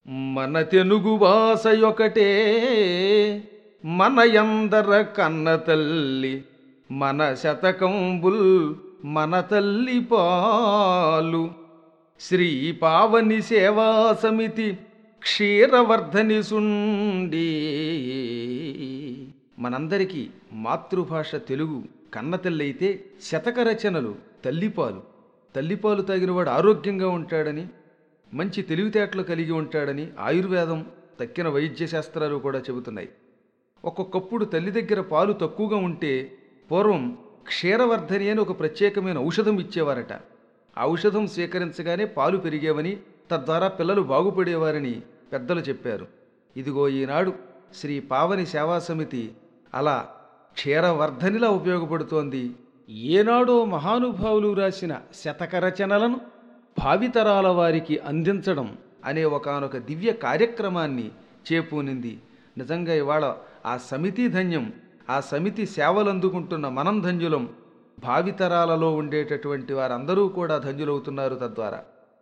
మన తెలుగు భాషయొకటే మన ఎందర కన్న తల్లి మన శతకంబుల్ మన తల్లి పాలు శ్రీ పావని సేవా సమితి క్షీరవర్ధని సుండి మనందరికీ మాతృభాష తెలుగు కన్నతల్లి అయితే శతక రచనలు తల్లిపాలు తల్లిపాలు తాగినవాడు ఆరోగ్యంగా ఉంటాడని మంచి తెలివితేటలు కలిగి ఉంటాడని ఆయుర్వేదం తక్కిన వైద్య శాస్త్రాలు కూడా చెబుతున్నాయి ఒక్కొక్కప్పుడు తల్లి దగ్గర పాలు తక్కువగా ఉంటే పూర్వం క్షీరవర్ధని అని ఒక ప్రత్యేకమైన ఔషధం ఇచ్చేవారట ఆ ఔషధం స్వీకరించగానే పాలు పెరిగేవని తద్వారా పిల్లలు బాగుపడేవారని పెద్దలు చెప్పారు ఇదిగో ఈనాడు శ్రీ పావని సేవా సమితి అలా క్షీరవర్ధనిలా ఉపయోగపడుతోంది ఏనాడో మహానుభావులు రాసిన శతక రచనలను భావితరాల వారికి అందించడం అనే ఒకానొక దివ్య కార్యక్రమాన్ని చేపూనింది నిజంగా ఇవాళ ఆ సమితి ధన్యం ఆ సమితి సేవలు అందుకుంటున్న మనం ధన్యులం భావితరాలలో ఉండేటటువంటి వారందరూ కూడా ధన్యులవుతున్నారు తద్వారా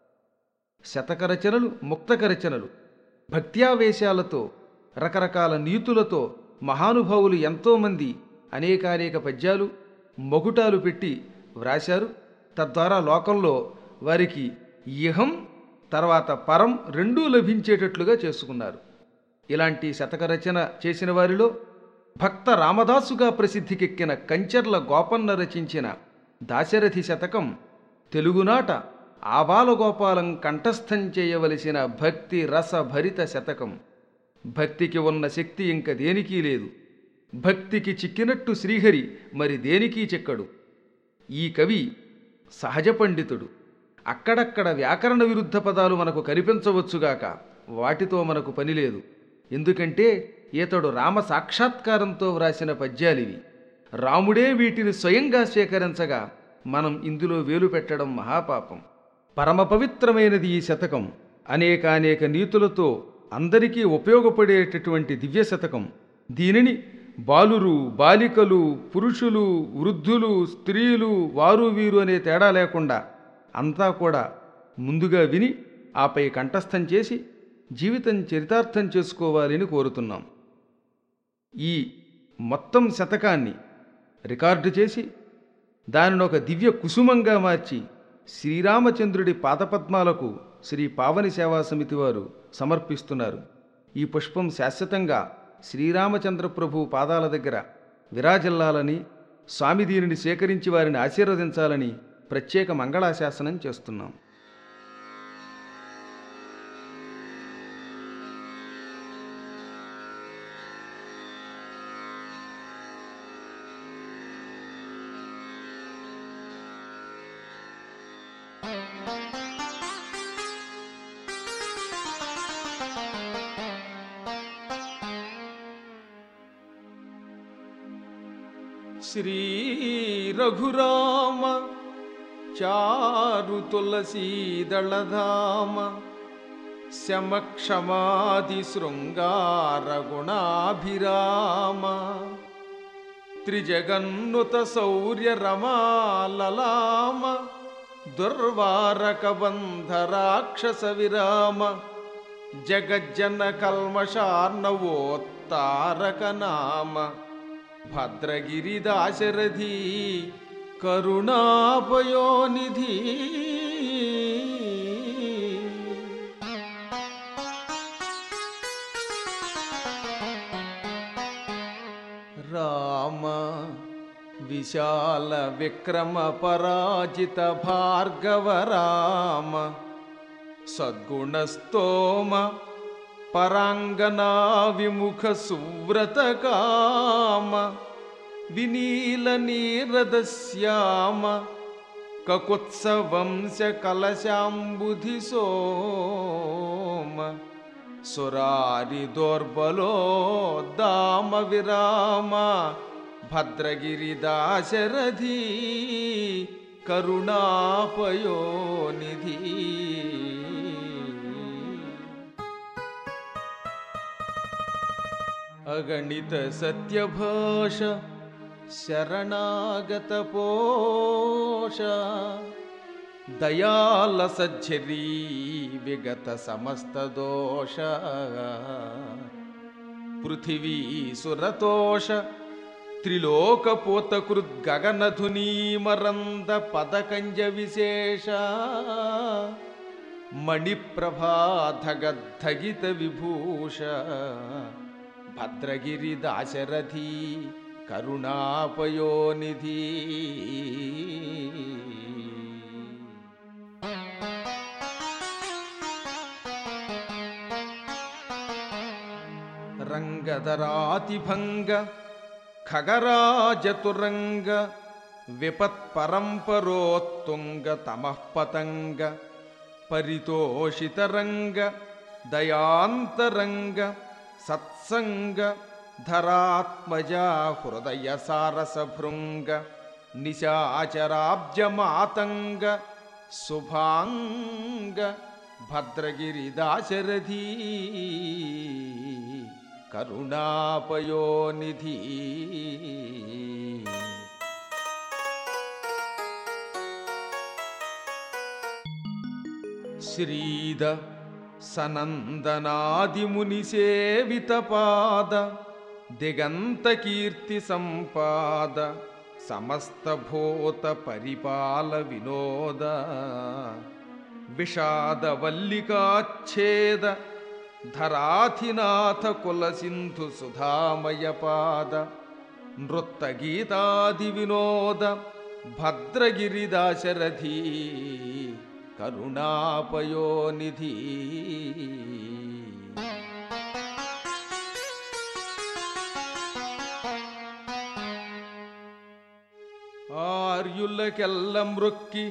శతక రచనలు ముక్తక రచనలు భక్త్యావేశాలతో రకరకాల నీతులతో మహానుభావులు ఎంతోమంది అనేకానేక పద్యాలు మొగుటాలు పెట్టి వ్రాశారు తద్వారా లోకంలో వారికి ఇహం తర్వాత పరం రెండూ లభించేటట్లుగా చేసుకున్నారు ఇలాంటి శతక రచన చేసిన వారిలో భక్త రామదాసుగా ప్రసిద్ధికెక్కిన కంచర్ల గోపన్న రచించిన దాశరథి శతకం తెలుగునాట ఆబాలగోపాలం కంఠస్థం చేయవలసిన భక్తి రస భరిత శతకం భక్తికి ఉన్న శక్తి ఇంక దేనికీ లేదు భక్తికి చిక్కినట్టు శ్రీహరి మరి దేనికీ చెక్కడు ఈ కవి సహజ పండితుడు అక్కడక్కడ వ్యాకరణ విరుద్ధ పదాలు మనకు కనిపించవచ్చుగాక వాటితో మనకు పని లేదు ఎందుకంటే ఈతడు రామ సాక్షాత్కారంతో వ్రాసిన పద్యాలివి రాముడే వీటిని స్వయంగా స్వీకరించగా మనం ఇందులో వేలు పెట్టడం మహాపాపం పరమ పవిత్రమైనది ఈ శతకం అనేకానేక నీతులతో అందరికీ ఉపయోగపడేటటువంటి దివ్య శతకం దీనిని బాలురు బాలికలు పురుషులు వృద్ధులు స్త్రీలు వారు వీరు అనే తేడా లేకుండా అంతా కూడా ముందుగా విని ఆపై కంఠస్థం చేసి జీవితం చరితార్థం చేసుకోవాలని కోరుతున్నాం ఈ మొత్తం శతకాన్ని రికార్డు చేసి దానిని ఒక దివ్య కుసుమంగా మార్చి శ్రీరామచంద్రుడి పాదపద్మాలకు శ్రీ పావని సేవా సమితి వారు సమర్పిస్తున్నారు ఈ పుష్పం శాశ్వతంగా శ్రీరామచంద్ర ప్రభు పాదాల దగ్గర విరాజిల్లాలని స్వామి దీనిని స్వీకరించి వారిని ఆశీర్వదించాలని ప్రత్యేక మంగళాశాసనం చేస్తున్నాం శ్రీ రఘురామ చారు తులసీదళధామ శమక్షమాది శృంగార గుణాభిరామ త్రిజగన్నుత శౌర్య రమాలలామ దుర్వారక బంధ రాక్షస విరామ జగజ్జన కల్మషార్ణవోత్తారక నామ భద్రగిరిదాశరథి కరుణాపయోనిధి రామ విశాల విక్రమ పరాజిత భార్గవ రామ సద్గుణస్తోమ పరాంగనా విముఖ సువ్రత కామ వినీల నీరద శ్యామ కకుత్స వంశ కలశాంబుధి సోమ సురారి దోర్బలో దామ విరామ భద్రగిరి దాశరథి కరుణాపయోనిధి అగణిత సత్యభాష శరణాగత పోష దయాల సజ్జరీ విగత సమస్త దోష పృథివీ సురతోష త్రిలోకపోతకృద్ గగనధునీమరంద పదకంజ విశేష మణిప్రభాధగద్ధగిత విభూష భద్రగిరి దాశరథి కరుణాపయోనిధి రంగధరాతిభంగ ఖగరాజతురంగ విపత్పరంపరోత్తుంగ తమఃపతంగ పరితోషితరంగ దయాంతరంగ సత్సంగ ధరాత్మజా హృదయ సారసభృంగ నిశాచరాబ్జమాతంగ శుభాంగ భద్రగిరి దాశరథీ కరుణాపయోనిధి శ్రీద సనందనాదిముని సేవిత పాద దిగంత కీర్తి సంపాద సమస్త భూత పరిపాల వినోద విషాద వల్లికాచ్ఛేద ధరాధినాథ కుల సింధు సుధామయ పాద నృత్త గీతాది వినోద భద్రగిరి దాశరథీ కరుణాపయోనిధి ఆర్యులకెల్ల మృక్కి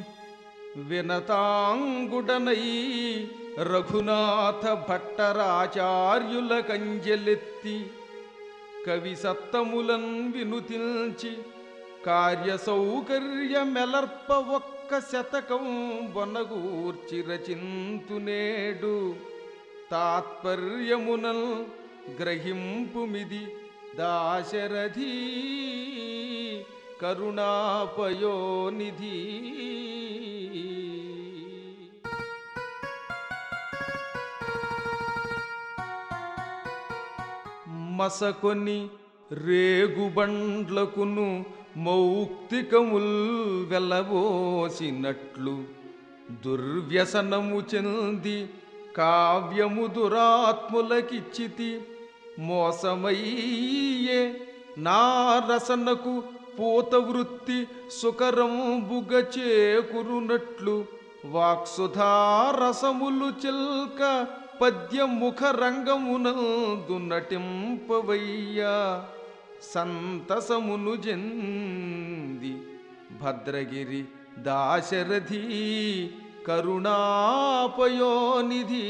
వినతాంగుడనై రఘునాథ భట్టరాచార్యుల కంజెలెత్తి కవి సత్తములన్ వినుతిల్చి కార్య సౌకర్యమెలర్ప ఒక్క శతకం బొనగూర్చి రచింతునేడు తాత్పర్యమునల్ గ్రహింపుమిది దాశరథీ కరుణాపయోనిధి మసకొని రేగుబండ్లకును మౌక్తికముల్ వెలబోసినట్లు దుర్వ్యసనము చెంది కావ్యము దురాత్ములకిచ్చితి మోసమయ్యే నా రసనకు పూత వృత్తి సుకరంబుగ చేకురునట్లు వాక్సుధారసములు చిల్క పద్యముఖ రంగమునందు నటింపవయ్యా సంతసమును జంది భద్రగిరి దాశరథి కరుణాపయోనిధి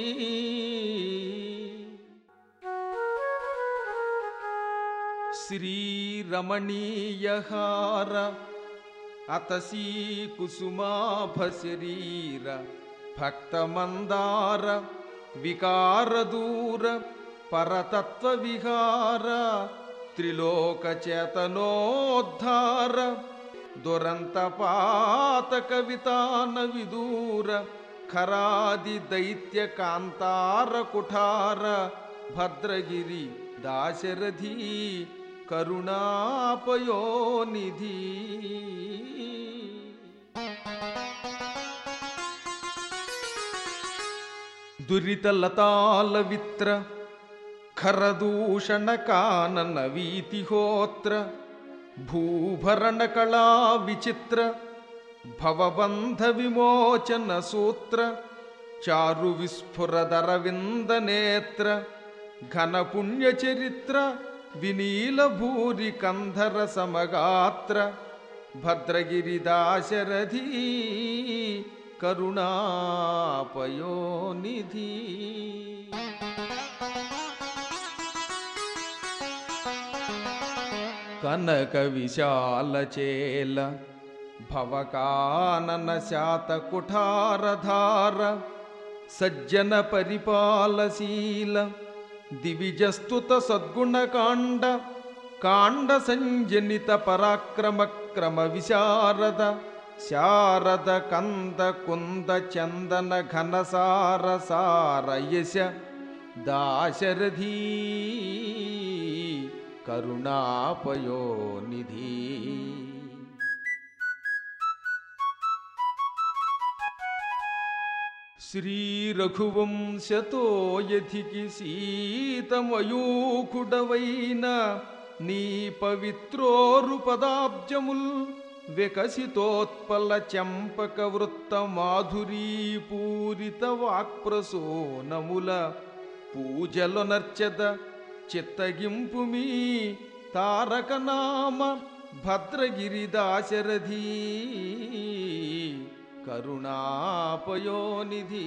శ్రీరమణీయహార అతసీ కుసుమాభ శరీర భక్తమందార వికారదూర పరతత్వ విహార త్రిలోక చేతనోద్ధార దురంత పాతక వితాన విదూర ఖరాది దైత్య కాంతార కుఠార భద్రగిరి దాశరథి కరుణాపయోనిధి దురితలతాల విత్ర ఖరదూషణ కానన వీతిహోత్ర భూభరణ కళా విచిత్ర భవబంధ విమోచన సూత్ర చారు విస్ఫురదరవింద నేత్ర ఘన పుణ్యచరిత్ర వినీల భూరి కంధర సమగాత్ర భద్రగిరి దాశరథి కరుణాపయోనిధి కనక విశాల చేల భవకానన శాత కుఠారధార సజ్జన పరిపాలశీల దివిజస్తుత సద్గుణకాండ కాండ సంజనిత పరాక్రమ క్రమ విశారద శారద కంద కుంద చందన ఘనసార సార యశ దాశరథీ కరుణాపయోనిధి శ్రీరఘువంశతో యధికి సీతమయూకుడవైన నీ పవిత్రోరు పదాబ్జముల్ వికసితోత్పల చంపక వృత్త మాధురీ పూరిత వాక్ప్రసోనముల పూజలొనర్చద చిత్తగింపు మీ తారకనామ భద్రగిరి దాశరథీ కరుణాపయోనిధి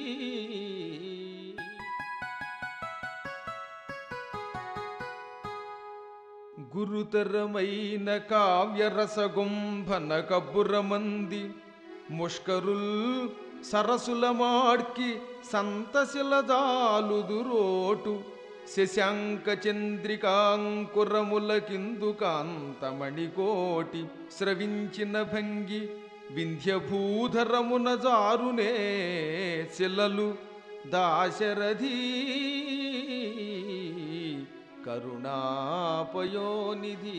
గురుతరమైన కావ్యరసగుంభన కబ్బురమంది ముష్కరుల్ సరసుల మాడ్కి సంతశిలదాలుదురోటు శశాంక చంద్రికాంకురముల కిందు కాంతమణికోటి స్రవించిన భంగి వింధ్యభూధరమున జారునే శిలలు దాశరథీ కరుణాపయోనిధి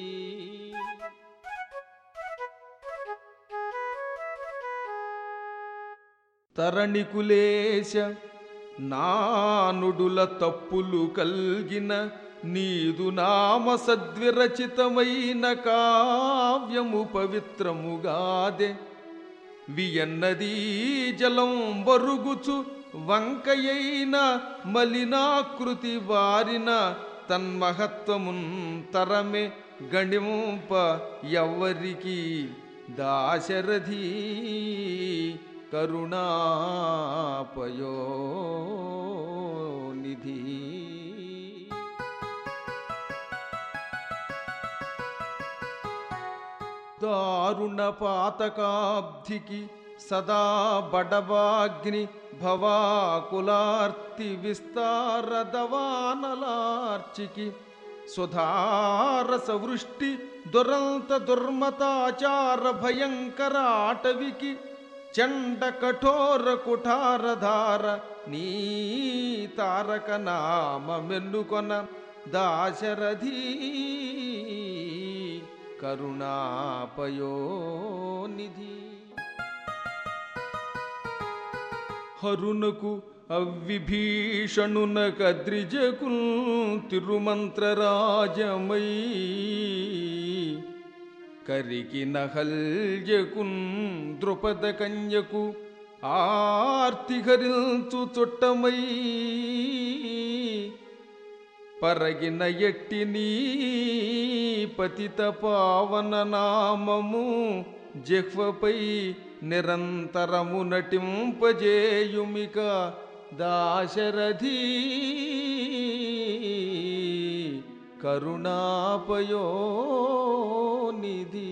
తరణికులేశ నానుడుల తప్పులు కల్గిన నీదు నామ సద్విరచితమైన కావ్యము పవిత్రముగాదే వియన్నదీ జలం బరుగుచు వంకయైన మలినాకృతి వారిన తన్మహత్వమున్ తరమే గణింప ఎవ్వరికి దాశరథీ కరుణాపయోనిధి దారుణ పాతకాబ్ధికి సదా బడబాగ్ని భవాకులార్తి విస్తారదవానలార్చికి సుధారస వృష్టి దురంత దుర్మతాచార భయంకర ఆటవికి చండ కఠోర కుఠారధార నీ తారక నామ మెన్నుకొన దాశరథీ కరుణాపయోనిధి హరునకు అవ్విభీషణున కద్రిజకు తిరుమంత్రరాజమై కరికి నహల్యకున్ ద్రుపద కన్యకు ఆర్తిహరించు చుట్టమై పరగిన ఎట్టి నీ పతిత పావన నామము జిహ్వపై నిరంతరము నటింపజేయుమిక దాశరథీ కరుణాపయోనిధి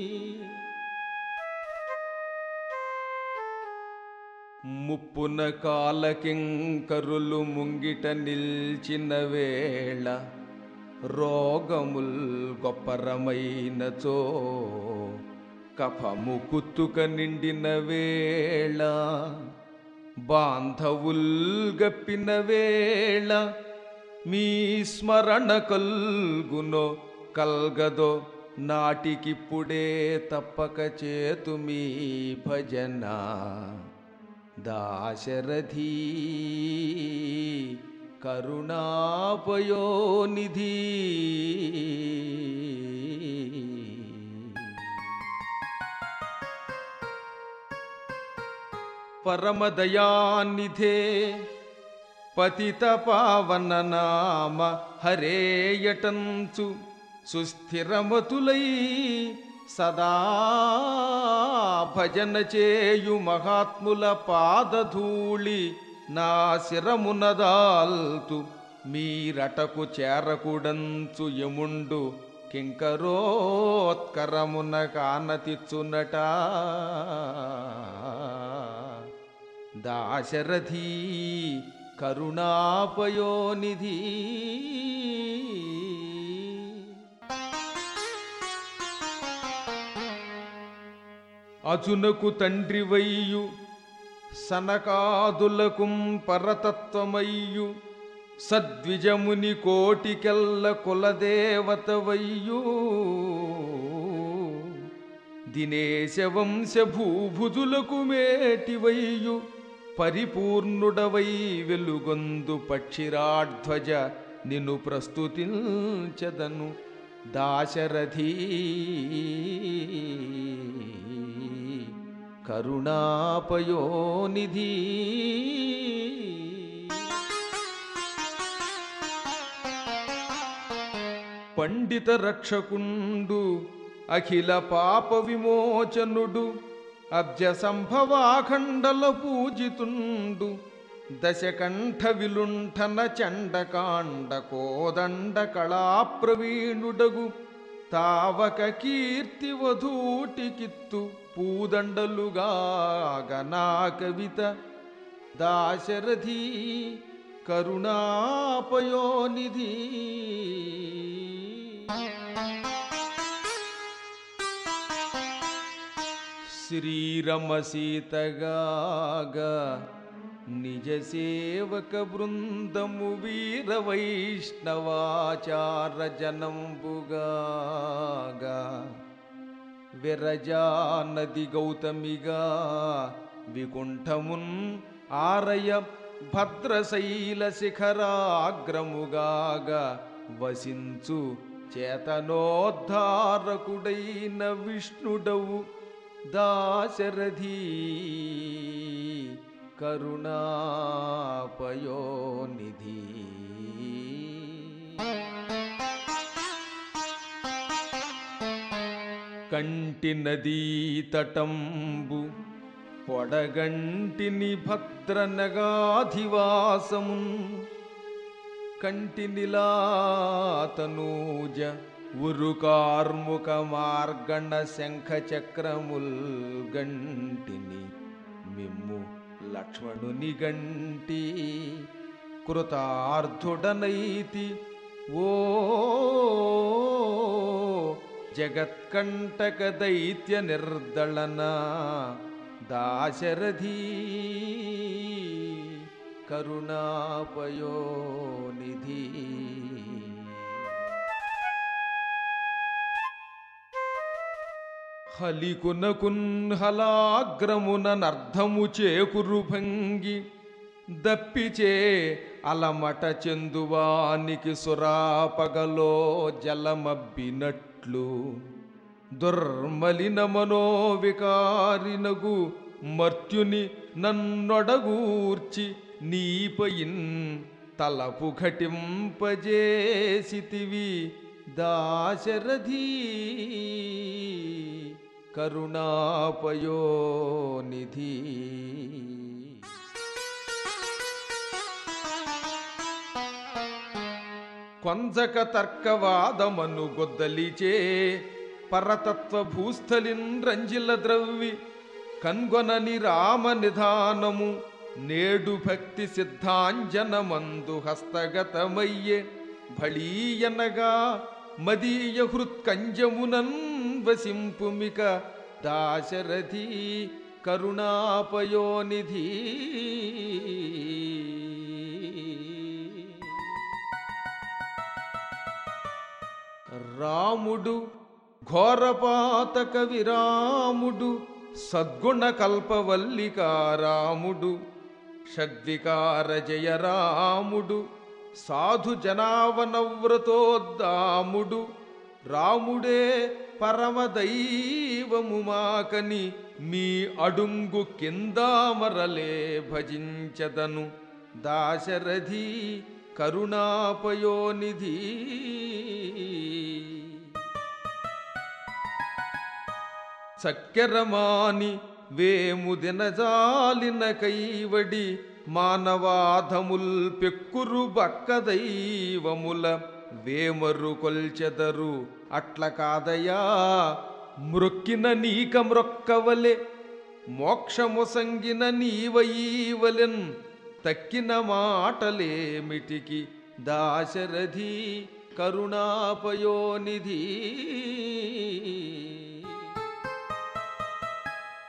ముప్పున కాలకింకరులు ముంగిట నిల్చిన వేళ రోగముల్ గొప్పరమైనచో కఫము కుత్తుక నిండిన వేళ బాంధవుల్ గప్పిన వేళ మీ స్మరణ కల్గునో కల్గదో నాటికిప్పుడే తప్పక చేతు మీ భజన దాశరథీ కరుణాపయోనిధి పరమదయానిధే పతిత పావన నామ హరేయటంచు సుస్థిరమతులై సదా భజన చేయు మహాత్ముల పాదధూళి నా శిరమునదాల్తు మీరటకు చేరకుడంచు యముండు కింకరోత్కరమున కానతిచ్చునట దాశరథీ కరుణాపయోనిధి అజునకు తండ్రివయ్యు సనకాదులకు పరతత్వమయ్యు సద్విజముని కోటికెల్ల కులదేవతవయ్యు దినేశ వంశ భూభుజులకు మేటివయ్యు పరిపూర్ణుడవై వెలుగొందు పక్షిరాధ్వజ నిన్ను ప్రస్తుతించదను దాశరథీ కరుణాపయోనిధి పండిత రక్షకుండు అఖిల పాప విమోచనుడు అబ్జ సంభవాఖండల పూజితుండు దశకంఠ విలుంఠన చండకాండ కోదండ కళాప్రవీణుడగు తావక కీర్తి వధూటికిత్తు పూదండలుగా గనా కవిత దాశరథి కరుణాపయోనిధి శ్రీరమ సీతగాగా నిజ సేవక బృందము వీర వైష్ణవాచార జనంబుగాగా విరజా నది గౌతమిగా వికుంఠమున్ ఆరయ భద్రశైల శిఖరాగ్రముగాగా వసించు చేతనోద్ధారకుడైన విష్ణుడవు దాశరథీ కరుణాపయోనిధి కంటి నదీ తటంబు పొడగంటిని భద్రనగాధివాసమున్ కంటి నిలాతనూజ ఉరుకార్ముక మార్గణ శంఖ చక్రముల్ గంటిని మిమ్ము లక్ష్మణుని గంటి కృతార్థుడనైతి ఓ జగత్కంటక దైత్య నిర్దళన దాశరథీ కరుణాపయోనిధి హలికునకున్ హలాగ్రమున నర్ధము చేకురు భంగి దప్పిచే అలమట చెందువానికి సురాపగలో జలమబ్బినట్లు దుర్మలిన మనోవికారినగు మర్త్యుని నన్నొడగూర్చి నీపయిన్ తలపు ఘటింపజేసితివి దాశరథీ కరుణాపయోనిధి కొంజక తర్కవాదమను గొద్దలిచే పరతత్వ భూస్థలిన్ రంజిల ద్రవ్వి కన్గొనని రామ నిధానము నేడు భక్తి సిద్ధాంజనమందు హస్తగతమయ్యే భళీయనగా మదీయ హృత్కంజమునన్ వసింపుమిక దాశరథి కరుణాపయోనిధి రాముడు ఘోరపాతక విరాముడు సద్గుణ కల్పవల్లికారాముడు షడ్వికార జయ రాముడు సాధు జనావనవ్రతోద్దాముడు రాముడే పరమదైవము మాకని మీ అడుంగు కిందామరలే భజించదను దాశరథి కరుణాపయోనిధి చక్కెరమాని వేము దినజాలిన కైవడి మానవాధముల్ పెక్కురు బక్క దైవముల వేమరు కొల్చెదరు అట్ల కాదయా మ్రొక్కిన నీక మ్రొక్కవలె మోక్షము సంగిన నీవయీవలెన్ తక్కిన మాటలేమిటికి దాశరథి కరుణాపయోనిధి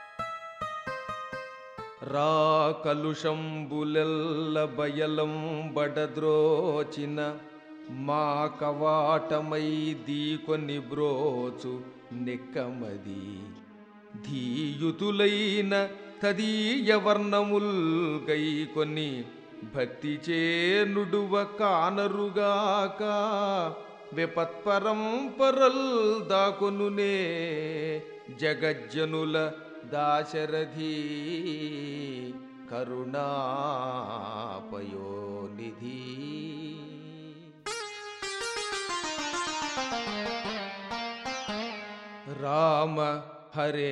రా కలుషంబులెల్ల బయలం బడద్రోచిన మా కవాటమై దీకొని బ్రోచు నెక్కమది ధీయుతులైన తదీయ వర్ణముల్ గైకొని భక్తి చేనుడువ కానరుగాక విపత్పరంపరల్ దాకొనునే జగజ్జనుల దాశరథి కరుణాపయోనిధి రామ హరే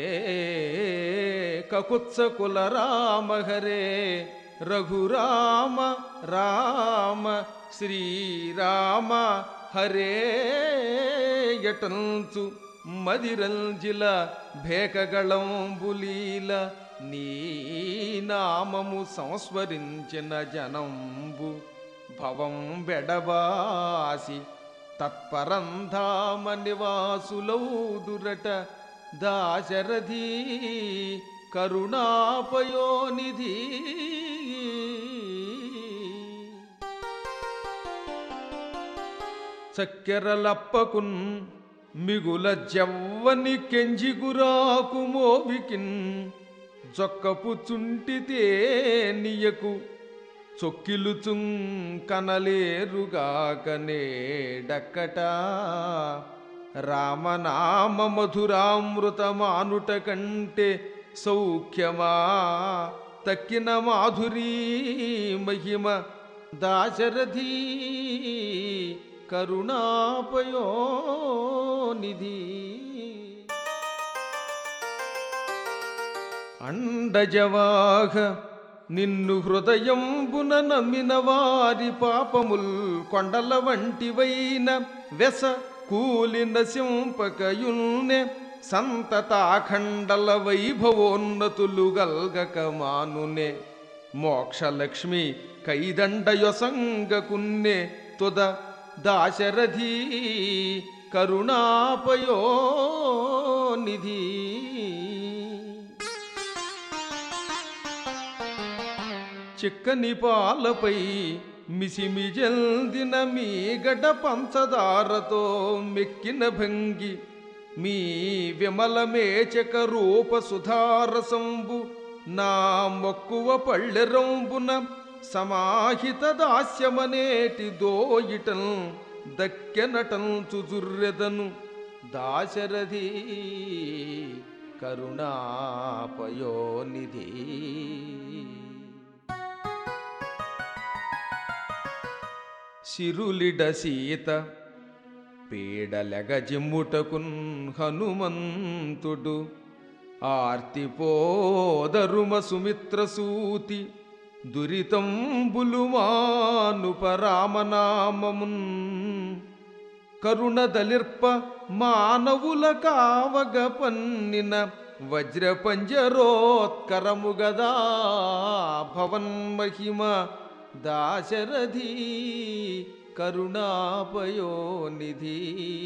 కకుత్సకుల రామ హరే రఘురామ రామ శ్రీరామ హరే యటంచు మదిరంజిల భేకగళంబులీల నీ నామము సంస్మరించిన జనంబు భవం బెడబాసి తత్పరంధామ నివాసులౌదురట దాశరథి కరుణాపయోనిధి చక్కెరలప్పకున్ మిగుల జవ్వని కెంజిగురాకు మోవికిన్ జొక్కపు చుంటితే నియకు చొక్కిలుచుం కనలేరుగాకనేడక్కట రామనామ మధురామృతమానుట కంటే సౌఖ్యమా తక్కిన మాధురీ మహిమ దాశరథీ కరుణాపయోనిధి అండజవాహ నిన్ను హృదయంబున నమ్మిన వారి పాపముల్ కొండల వంటివైన వెస కూలిన సింపకయుల్నె సంతతాఖండల వైభవోన్నతులు గల్గక మానునే మోక్షలక్ష్మి కైదండయొసంగకున్నె తుద దాశరథి కరుణాపయోనిధి చిక్కని పాలపై మిసిమిజల్దిన మీ గడ పంచదారతో మెక్కిన భంగి మీ విమలమేచక రూప సుధారసంబు నా మొక్కువ పళ్ళెరంబున సమాహిత దాస్యమనేటి దోయిటం దక్కెనటం చుజుర్రెదను దాశరథి కరుణాపయోనిధి సిరులిడ సీత పీడలెగజిమ్ముటకున్ హనుమంతుడు ఆర్తిపోదరుమ సుమిత్ర సూతి దురితంబులుమాను పరామనామమున్ కరుణదలిర్ప మానవుల కావగ పన్నిన వజ్రపంజరోత్కరము గదా భవన్మహిమ దాశరథి కరుణాపయోనిధి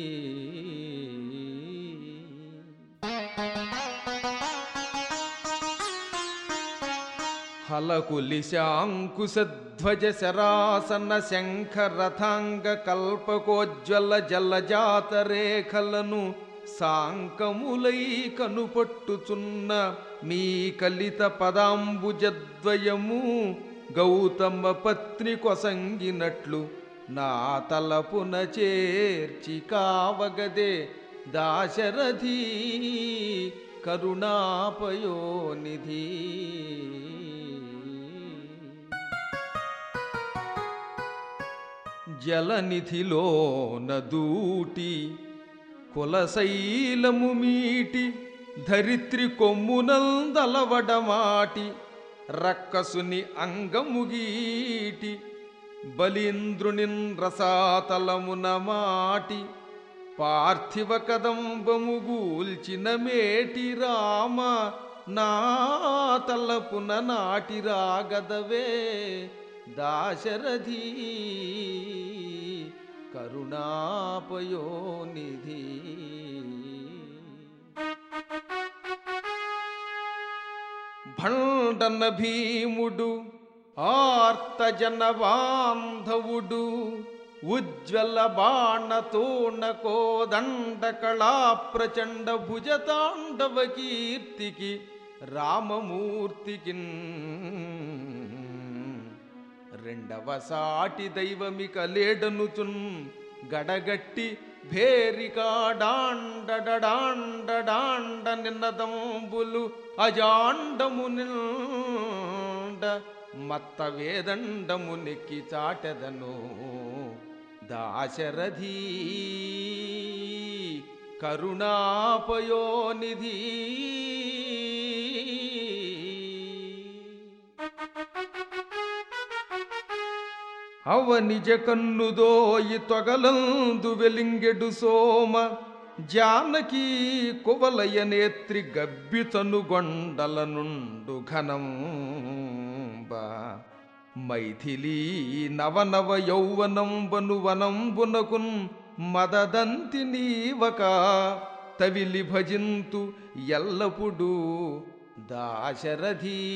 హలకులిశాంకుశధ్వజ శరాసన శంఖ రథాంగ కల్పకోజ్వల జలజాత రేఖలను సాంకములై కనుపట్టుచున్న మీ కలిత పదాంబుజద్వయము గౌతమ పత్ని కొసంగినట్లు నా తలపున చేర్చి కావగదే దాశరథి కరుణాపయోనిధి జలనిధిలో నదూటి కులశైలము మీటి ధరిత్రి కొమ్మునందలవడమాటి రక్కసుని అంగముగీటి బలీంద్రునిన్ రసాతలమున మాటి పార్థివ కదంబము గూల్చిన మేటి రామ నా తలపున నాటి రాగదవే దాశరథి కరుణాపయోనిధి భండన భీముడు ఆర్తజన బాంధవుడు ఉజ్వల బాణ తోణ కోదండ కళా ప్రచండ భుజతాండవ కీర్తికి రామమూర్తికి రెండవ సాటి దైవమిక లేడనుచున్ గడగట్టి భేరికాడాండడాండడాండ నిన్నదంబులు అజాండము నిండ మత్త వేదండము నెక్కి చాటెదను దాశరథీ కరుణాపయోనిధి అవ నిజ కన్నుదోయి తొగలందు వెలింగెడు సోమ జానకీ కువలయ నేత్రి గబ్బితను గొండల నుండు ఘనంబ మైథిలీ నవనవ యౌవనంబను వనంబునకున్ మదదంతి నీవక తవిలి భజింతు ఎల్లప్పుడూ దాశరథీ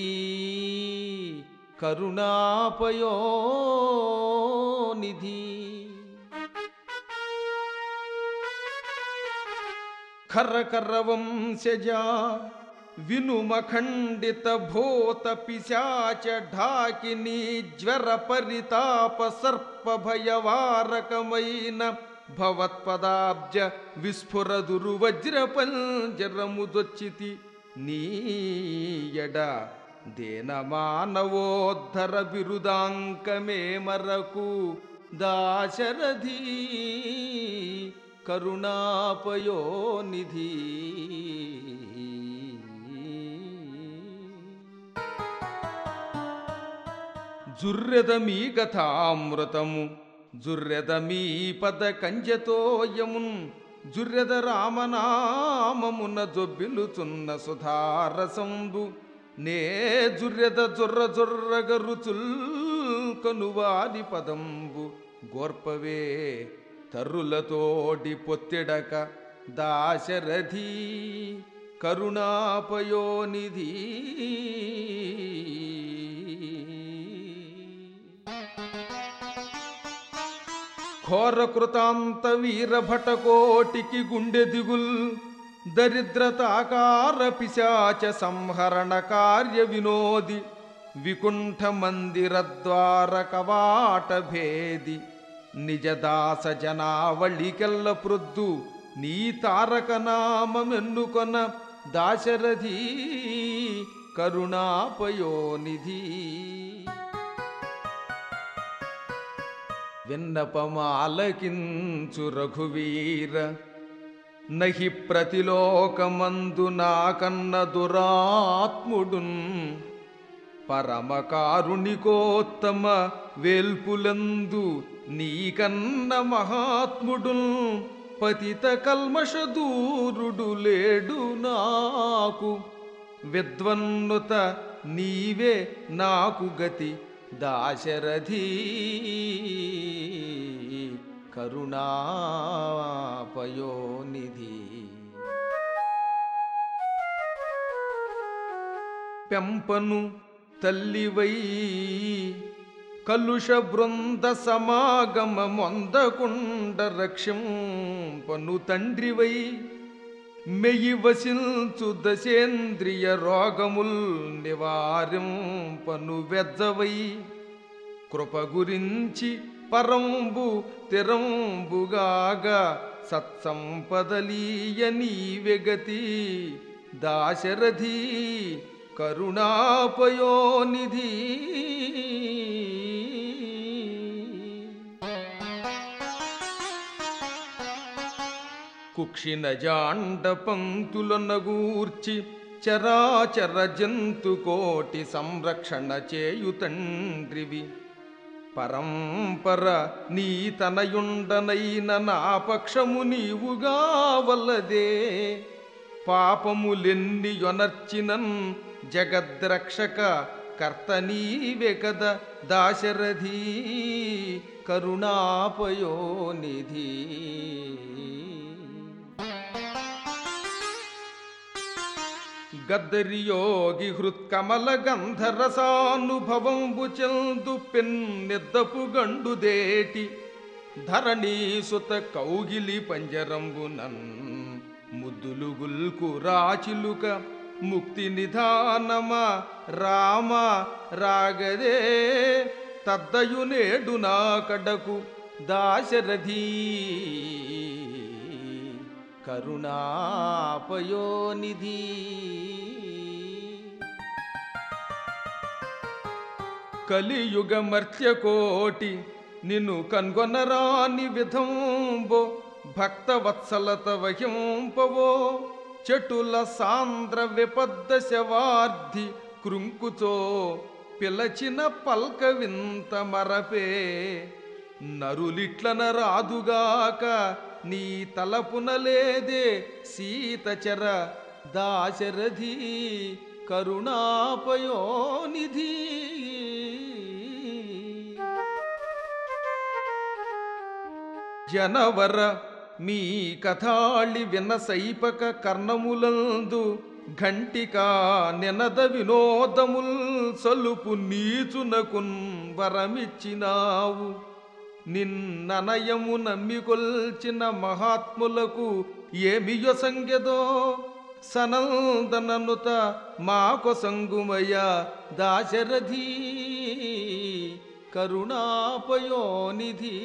కరుణాపయోనిధి ఖరకర వంశజా వినుమఖండిత భూత పిశాచ ఢాకిని జ్వర పరితాప సర్ప భయవారకమైన భవత్పదాబ్జ విస్ఫుర దురు వజ్ర పంజరముదొచ్చితి నీయడ దేన మానవోద్ధర బిరుదాంకమే మరకు దాశరథీ కరుణాపయోనిధి జుర్రెదమీ గతామృతము జుర్రెదమీ పద కంజతోయమున్ జుర్రెద రామనామమున జొబ్బిలుచున్న సుధారసంబు నే జుర్రెద జుర్ర జుర్రగ రుచుల్ కనువాది పదంబు గోర్పవే తరులతోడి పొత్తిడక దాశరథీ కరుణాపయోనిధి ఘోరకృతాంత వీరభటకోటికి గుండె దిగుల్ దరిద్రతాకార పిశాచ సంహరణ కార్య వినోది వికుంఠ మందిర ద్వార కవాట భేది నిజదాస జనావళికెల్ల ప్రొద్దు నీ తారక నామమెన్నుకొన దాశరథీ కరుణాపయోనిధి విన్నపమాలకించు రఘువీర నహి ప్రతిలోకమందు నాకన్న దురాత్ముడున్ పరమకారుణికోత్తమ వేల్పులందు నీకన్న మహాత్ముడున్ పతిత కల్మష దూరుడు లేడు నాకు విద్వన్నుత నీవే నాకు గతి దాశరథీ కరుణాపయోనిధి పెంపను తల్లివై కలుష బృంద సమాగమ మొందకుండ రక్షంపను తండ్రివై మెయి వసించు దశేంద్రియ రోగముల్ నివారింపను వెజ్జవై కృప గురించి పరంబు తెరంబుగాగా సత్సంపదలీయ నీవెగతి దాశరథీ కరుణాపయోనిధి కుక్షిన జాండ పంక్తులనగూర్చి చరాచర జంతు కోటి సంరక్షణ చేయు తండ్రివి పరంపర నీ తనయుండనైన నా పక్షము నీవుగా వల్లదే పాపములెన్ని యొనర్చినన్ జగద్రక్షక కర్త నీవే కద దాశరథీ కరుణాపయోనిధి గద్దరియోగి హృత్కమల గంధరసానుభవంబు చెందు పెన్నెద్దపు గండుదేటి ధరణీసుత కౌగిలి పంజరంబునన్ ముద్దులు గుల్కు రాచిలుక ముక్తి నిధానమా రామ రాగదే తద్దయు నేడు నా కడకు దాశరథీ కరుణాపయోనిధి కలియుగ మర్త్యకోటి నిన్ను కన్గొనరాని విధంబో భక్త వత్సలత వహింపవో చెటుల సాంద్ర విపద్ద శవార్ధి కృంకుచో పిలచిన పల్క వింత మరపే నరులిట్లన రాదుగాక నీ తలపున లేదే సీతచర దాశరథి కరుణాపయోనిధి జనవర మీ కథాళి వినసైపక కర్ణములందు ఘంటికా నెనద వినోదముల్ సలుపు నీచునకున్ వరమిచ్చినావు నిన్ననయము నమ్మికొల్చిన మహాత్ములకు ఏమియో సంగెదో సనందననుత మాకు సంగుమయ దాశరథీ కరుణాపయోనిధి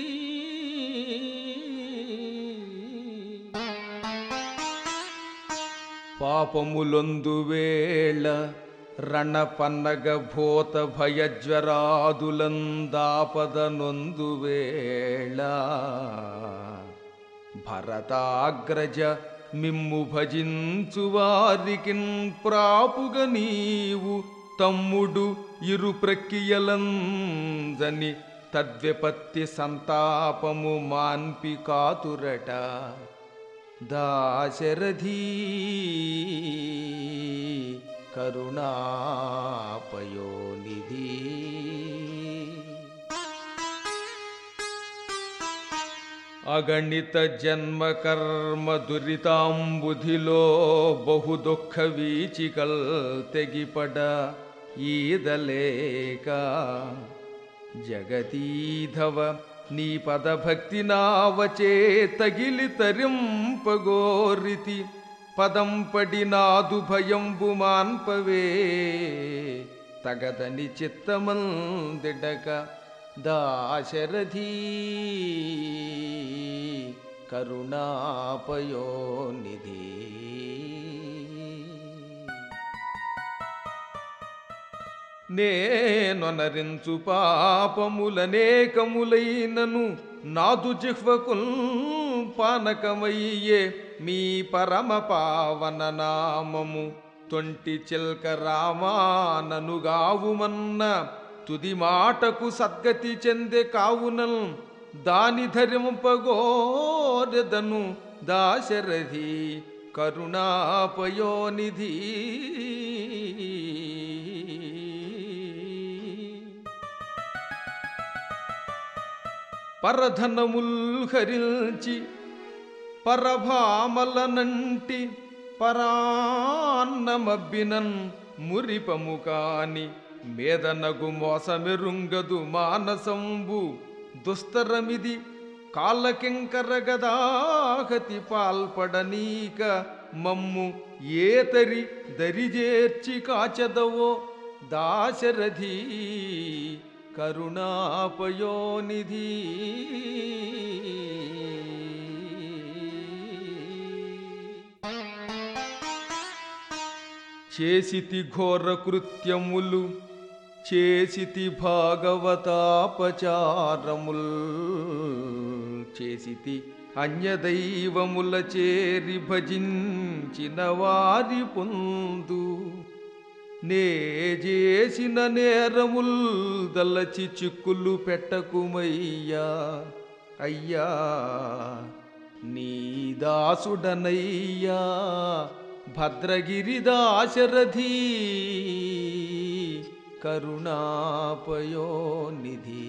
పాపములొందు వేళ రణపన్నగ భూత భయజ్వరాదులందాపద నొందు వేళ భరతాగ్రజ మిమ్ము భజించు వారికిన్ ప్రాపుగ నీవు తమ్ముడు ఇరు ప్రక్రియలంజని తద్విపత్తి సంతాపము మాన్పి కాతురట దాశరథీ కరుణాపయోనిధి అగణిత జన్మ కర్మ దురితాంబుధిలో బహు దుఃఖ వీచికల్ తెగిపడ ఈదలేక జగతీధవ నీ పదభక్తి నావచే తగిలి తరింపగోరితి పదం పడినాదు భయంబు మాన్పవే తగదని చిత్తమందిడక దాశరథీ కరుణాపయోనిధి నేనొనరించు పాపములనేకములైనను నాదు జిహ్వకుల్ పానకమయ్యే మీ పరమ పావన నామము తొంటి చిల్క రామాననుగావుమన్న తుది మాటకు సద్గతి చెందే కావునల్ దాని ధరింపగోరెదను దాశరథి కరుణాపయోనిధి పరధనముల్ హరించి పరభామలనంటి పరాన్నమబ్బినన్ మురిపము కాని మేదనగు మోసమెరుంగదు మానసంబు దుస్తరమిది కాళ్ళకింకర గదాహతి పాల్పడనీక మమ్ము ఏతరి దరిజేర్చి కాచెదవో దాశరథీ కరుణాపయోనిధి చేసితి ఘోర కృత్యములు చేసితి భాగవతాపచారముల్ చేసితి అన్యదైవముల చేరి భజించిన వారి పొందు నే చేసిన నేరముల్ దలచి చిక్కులు పెట్టకుమయ్యా అయ్యా నీ దాసుడనయ్యా భద్రగిరి దాశరథీ కరుణాపయోనిధి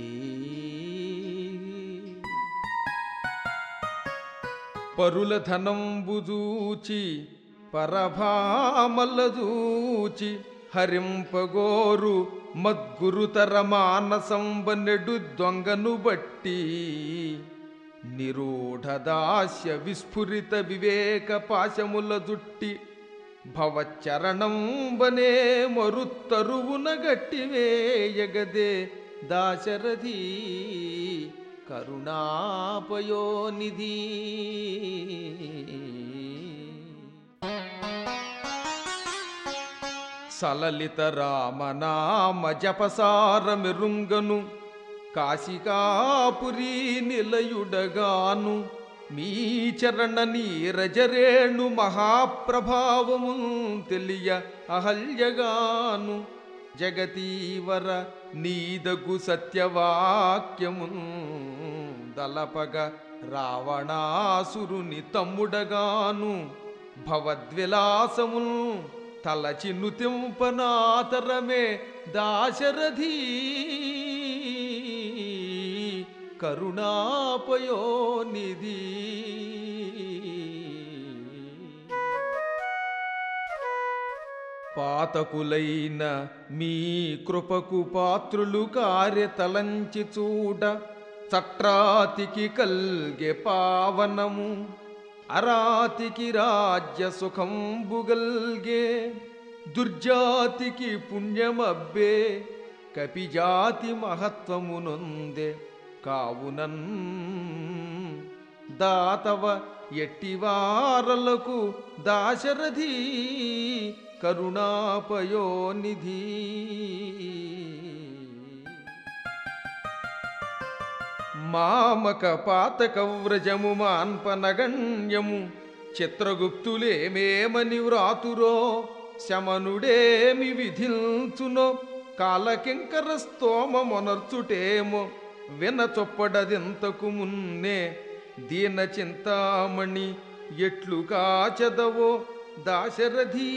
పరుల ధనంబు చూచి పరభామలదూచి హరింపగోరు మద్గురుతర మానసంబ నెడు దొంగను బట్టి నిరూఢదాస్య విస్ఫురిత వివేక పాశముల జుట్టి భవచరణంబనే మరుత్తరువున గట్టివేయగదే దాశరథి కరుణాపయోనిధి సలలిత రామనామ జపసార మెరుంగను కాశికాపురి నిలయుడగాను మీ చరణ నీరజరేణు మహాప్రభావము తెలియ అహల్యగాను జగతీవర నీదగు సత్యవాక్యము దలపగ రావణాసురుని తమ్ముడగాను భవద్విలాసమును తలచి నుతింపనాతరమే దాశరథి కరుణాపయోనిధి పాతకులైన మీ కృపకు పాత్రులు కార్యతలంచి చూడ చట్రాతికి కల్గె పావనము అరాతికి రాజ్య సుఖంబుగల్గే దుర్జాతికి పుణ్యమబ్బే కపిజాతి మహత్వమునొందే కావునన్ దాతవ ఎట్టివారలకు దాశరథి కరుణాపయోనిధి మామక పాతక వ్రజము మాన్పనగణ్యము చిత్రగుప్తులేమేమని వ్రాతురో శమనుడేమి విధిల్చునో కాలకింకర స్తోమమొనర్చుటేమో విన చొప్పడదింతకు మున్నే దీన చింతామణి ఎట్లు కాచదవో దాశరథీ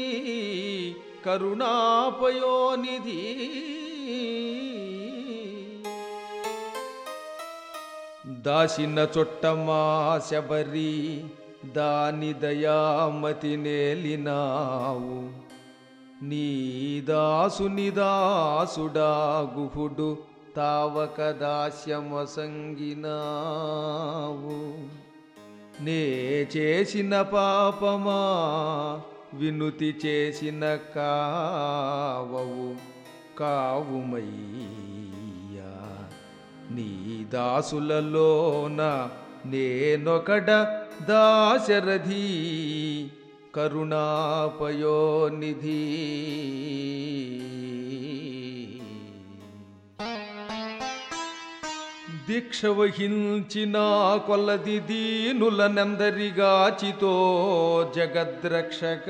కరుణాపయోనిధి దాసిన చొట్టమా శబరి దాని దయామతి నేలినావు నీ దాసుని దాసుడా గుహుడు తావక దాస్యమసంగినావు నే చేసిన పాపమా వినుతి చేసిన కావవు కావుమయ్యా నీ దాసులలోన నేనొకడ దాశరథి కరుణాపయోనిధి దీక్ష వహించిన కొలది దీనులనందరిగాచితో జగద్రక్షక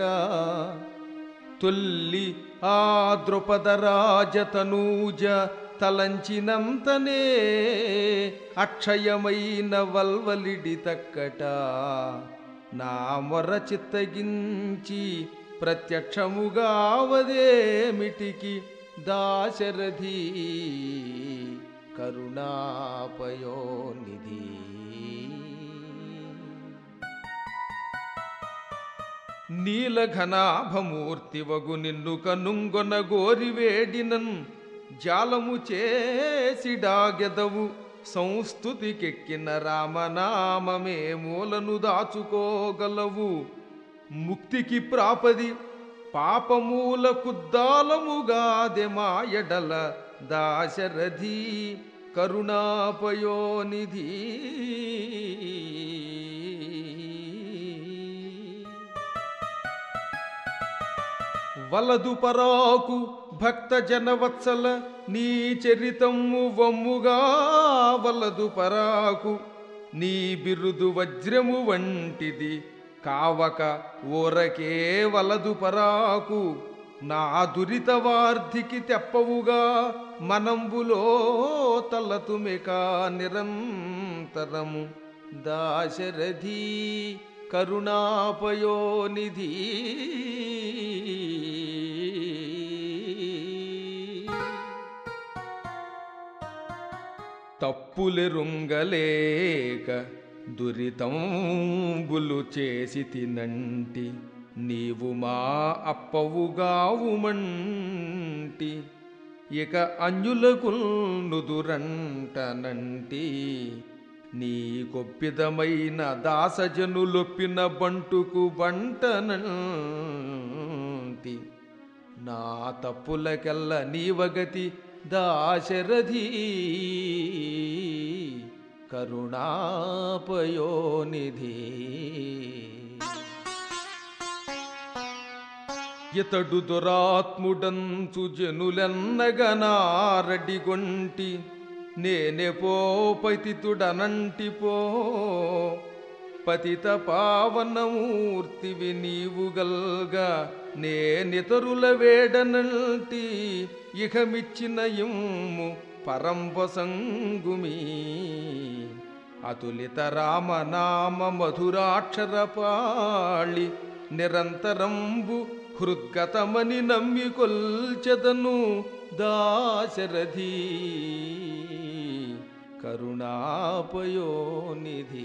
తొల్లి ఆ ద్రుపదరాజతనూజ తలంచినంతనే అక్షయమైన వల్వలిడి తక్కట నా మొర చిత్తగించి ప్రత్యక్షముగావదేమిటికి దాశరథి కరుణాపయోనిధి నీలఘనాభమూర్తివగు నిన్ను కనుంగొన గోరివేడినన్ జాలము చేసిడాగెదవు సంస్థుతికెక్కిన రామనామమే మూలను దాచుకోగలవు ముక్తికి ప్రాపది పాపమూల కుద్దాలముగాదె మాయడల దాశరథి కరుణాపయోనిధి వలదు పరాకు భక్త జనవత్సల నీ చరితము వమ్ముగా వలదు పరాకు నీ బిరుదు వజ్రము వంటిది కావక ఊరకే వలదు పరాకు నా దురిత వార్ధికి తెప్పవుగా మనంబులో తలతుమిక నిరంతరము దాశరథి కరుణాపయోనిధి తప్పులెరుంగలేక దురితంబులు చేసి తినంటి నీవు మా అప్పవుగావుమంటి ఇక అంజులకు నుదురంటనంటి నీ కొప్పిదమైన దాసజనులొప్పిన బంటుకు బంటనంటి నా తప్పులకెల్ల నీవగతి దాశరథి కరుణాపయోనిధి ఇతడు దురాత్ముడంచు జనులెన్నగనారడిగొంటి నేనే పో పతితుడనంటి పో పతిత పావనమూర్తివి నీవు గల్గా నేనితరుల వేడనంటి ఇహమిచ్చిన ఇమ్ము పరంపసంగుమీ అతులిత రామనామ మధురాక్షర పాళి నిరంతరంబు హృద్గతమని నమ్మి కొల్చెదను దాశరథి కరుణాపయోనిధి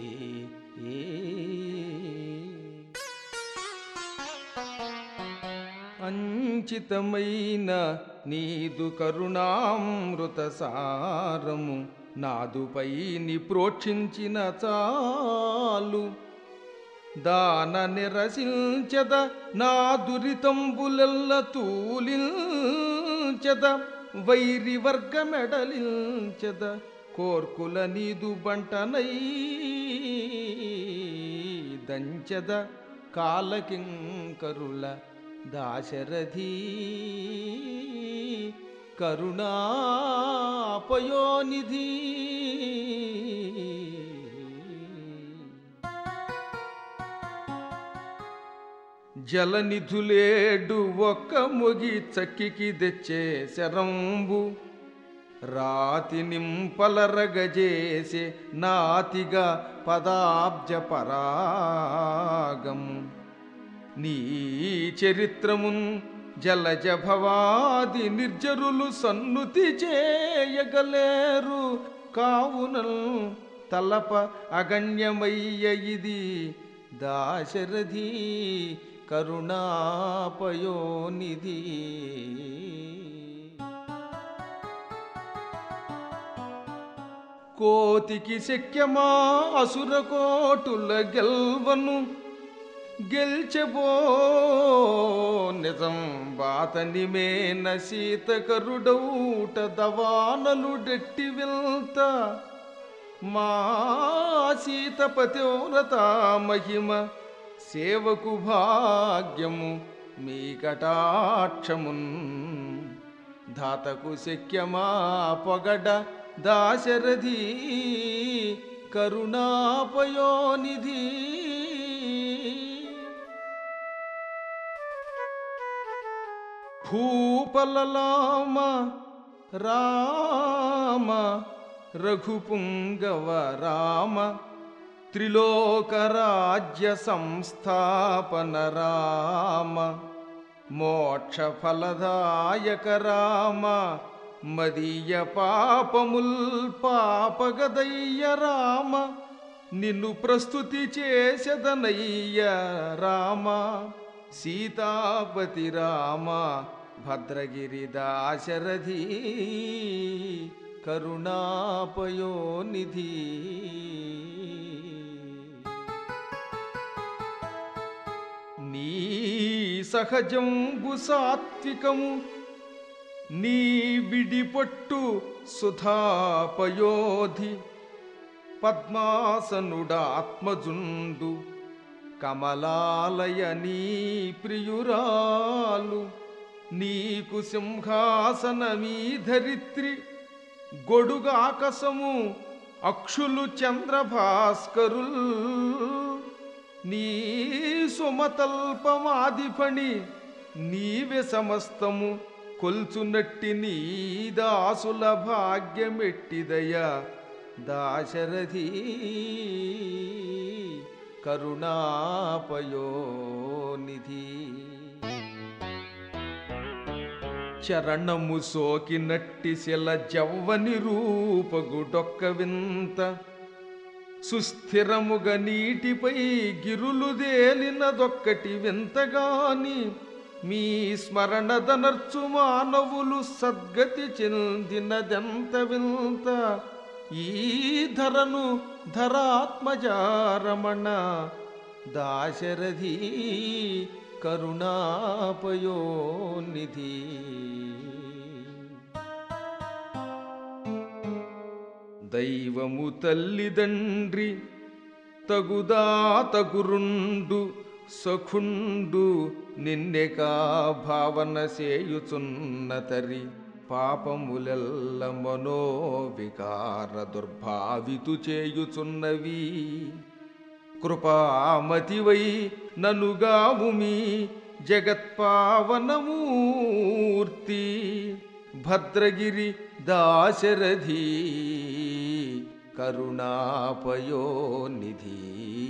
అంచితమైన నీదు కరుణామృత సారము నాదుపై ని ప్రోక్షించిన చాలు దాన నిరసించద నా దురితంబులెల్ల తూలించద వైరి వర్గమెడలించద కోర్కుల నీదు బంటనై దంచద కాలకింకరుల దాశరథి కరుణాపయోనిధి జలనిధులేడు ఒక్క మొగి చక్కికి తెచ్చే శరంబు రాతి నింపలరగజేసే నాతిగా పదాబ్జ పరాగము నీ చరిత్రమున్ జలజ భవాది నిర్జరులు సన్నుతి చేయగలేరు కావునల్ తలప అగణ్యమయ్య ఇది దాశరథి కరుణాపయోనిధి కోతికి శక్యమా అసుర కోటుల గెల్వను గెల్చెబో నిజం బాతని మేన సీతకరుడౌట దవానలు డెట్టి వెళ్త మా సీతపతివ్రత మహిమ సేవకు భాగ్యము మీ కటాక్షమున్ ధాతకు శక్యమా పొగడ దాశరథి కరుణాపయోనిధి భూపలలామ రామ రఘుపుంగవ రామ త్రిలోకరాజ్య సంస్థాపన రామ మోక్ష ఫలదాయక రామ మదీయ పాపముల్ పాపగదయ్య రామ నిన్ను ప్రస్తుతి చేసెదనయ్య రామ సీతాపతి రామ భద్రగిరి దాశరథి కరుణాపయోనిధి నీ సహజంబు సాత్వికము నీ విడిపట్టు సుధాపయోధి పద్మాసనుడాత్మజుండు కమలాలయ నీ ప్రియురాలు నీకు సింహాసనమీ ధరిత్రి గొడుగాకసము అక్షులు చంద్రభాస్కరుల్ నీ సుమతల్పమాదిపణి నీవే సమస్తము కొల్చునట్టి నీ దాసుల భాగ్యమెట్టిదయ దాశరథి కరుణాపయోనిధి చరణము సోకినట్టి శిల జవ్వని రూపగుడొక్క వింత సుస్థిరముగ నీటిపై గిరులు దేలినదొక్కటి వింతగాని మీ స్మరణదనర్చు మానవులు సద్గతి చెందినదెంత వింత ఈ ధరను ధరాత్మజారమణ దాశరథి కరుణాపయోనిధి దైవము తల్లిదండ్రి తగుదాత గురుండు సఖుండు నిన్నెకా భావన చేయుచున్నతరి పాపములెల్ల మనోవికార దుర్భావితు చేయుచున్నవి కృపామతివై ననుగావుమి జగత్పావనమూర్తి భద్రగిరి దాశరథి కరుణాపయోనిధి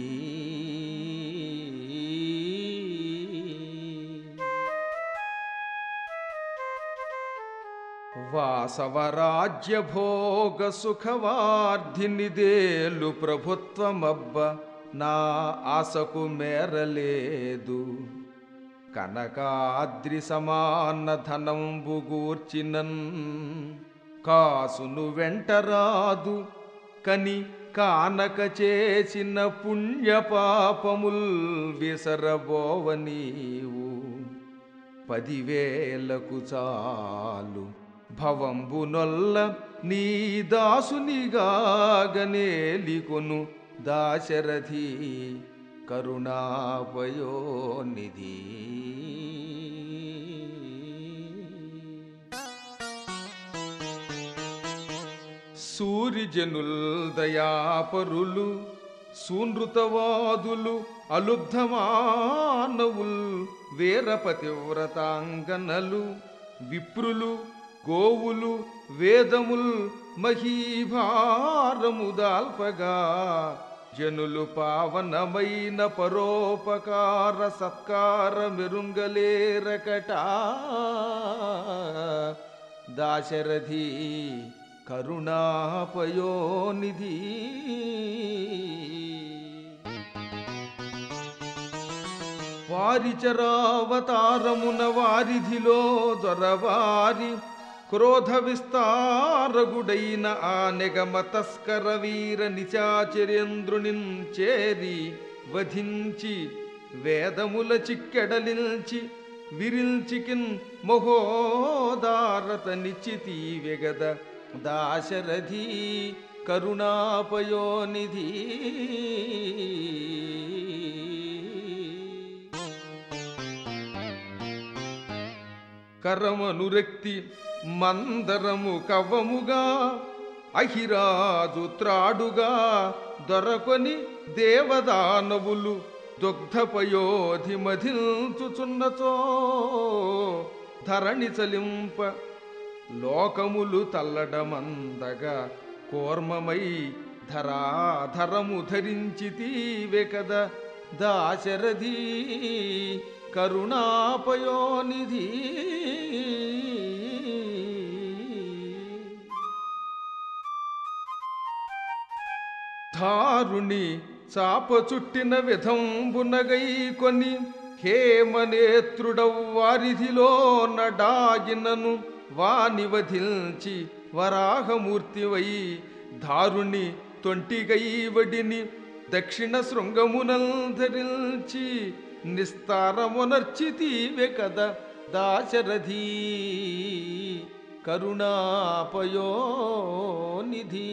వాసవరాజ్య భోగ సుఖవార్ధినిదేలు ప్రభుత్వమబ్బ నా ఆశకు మేరలేదు కనకాద్రి సమాన ధనంబు గూర్చినన్ కాసును వెంటరాదు కని కానక చేసిన పుణ్యపాపముల్ విసరబోవ నీవు పదివేలకు చాలు భవంబునొల్ల నీ దాసునిగాగనేలికొను దాశరథి కరుణాపయోనిధి సూర్యజనుల్ దయాపరులు సూనృతవాదులు అలుబ్ధమానవుల్ వీరపతివ్రతాంగనలు విప్రులు గోవులు వేదముల్ మహీభారము దాల్పగా జనులు పావనమైన పరోపకార సత్కార మెరుంగలేరకట దాశరథి కరుణాపయోనిధి వారిచరావతారమున వారిధిలో దొరవారి క్రోధ విస్తారగుడైన ఆ నిగమ తస్కర వీర నిశాచరేంద్రునిన్ చేరి వధించి వేదముల చిక్కెడలిల్చి విరిల్చికిన్ మహోదారత నిశ్చితి వెగద దాశరథి కరుణాపయోనిధి కరమనురక్తి మందరము కవముగా అహిరాజు త్రాడుగా దొరకొని దేవదానవులు దుగ్ధపయోధి మధిల్చుచున్నచో ధరణి చలింప లోకములు తల్లడమందగా కోర్మమై ధరాధరము ధరించి తీవె కద దాశరథి కరుణాపయోనిధి ధారుణి చాప చుట్టిన విధంబునగై కొని హేమనేత్రుడవ్ వారిధిలో నడాగినను వాని వధిల్చి వరాహమూర్తివై ధారుణి తొంటిగై వడిని దక్షిణ శృంగమునల్ ధరించి నిస్తారమునర్చితీవె కద దాశరథి కరుణాపయోనిధి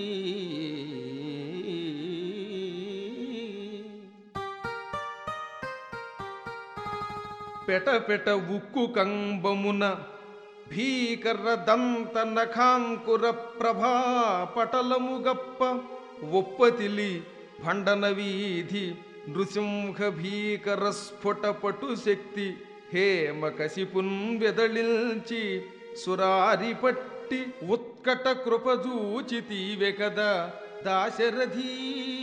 పెట పెట ఉక్కు కంబమున భీకర దంత నఖాంకుర ప్రభా పటలము గప్ప ఒప్పతిలి భండన వీధి నృసింహ భీకర స్ఫుట పటు శక్తి హేమ కసిపున్ వెదళిల్చి సురారి పట్టి ఉత్కట కృపజూచితీవె కదా దాశరథి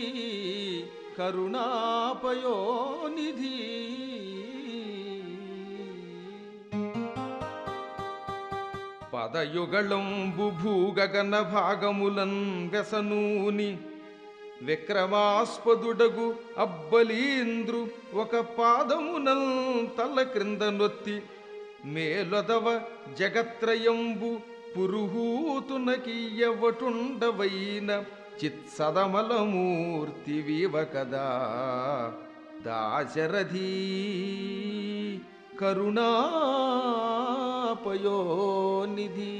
కరుణాపయోనిధి పదయుగళంబు భూగగన భాగములన్ వెసనూని విక్రమాస్పదుడగు అబ్బలీంద్రు ఒక పాదమునల్ తల క్రింద నొత్తి మేలొదవ జగత్రయంబు పురుహూతునకియ్యవటుండవైన చిత్సదమలమూర్తి వివ కదా దాశరథీ కరుణాపయోనిధి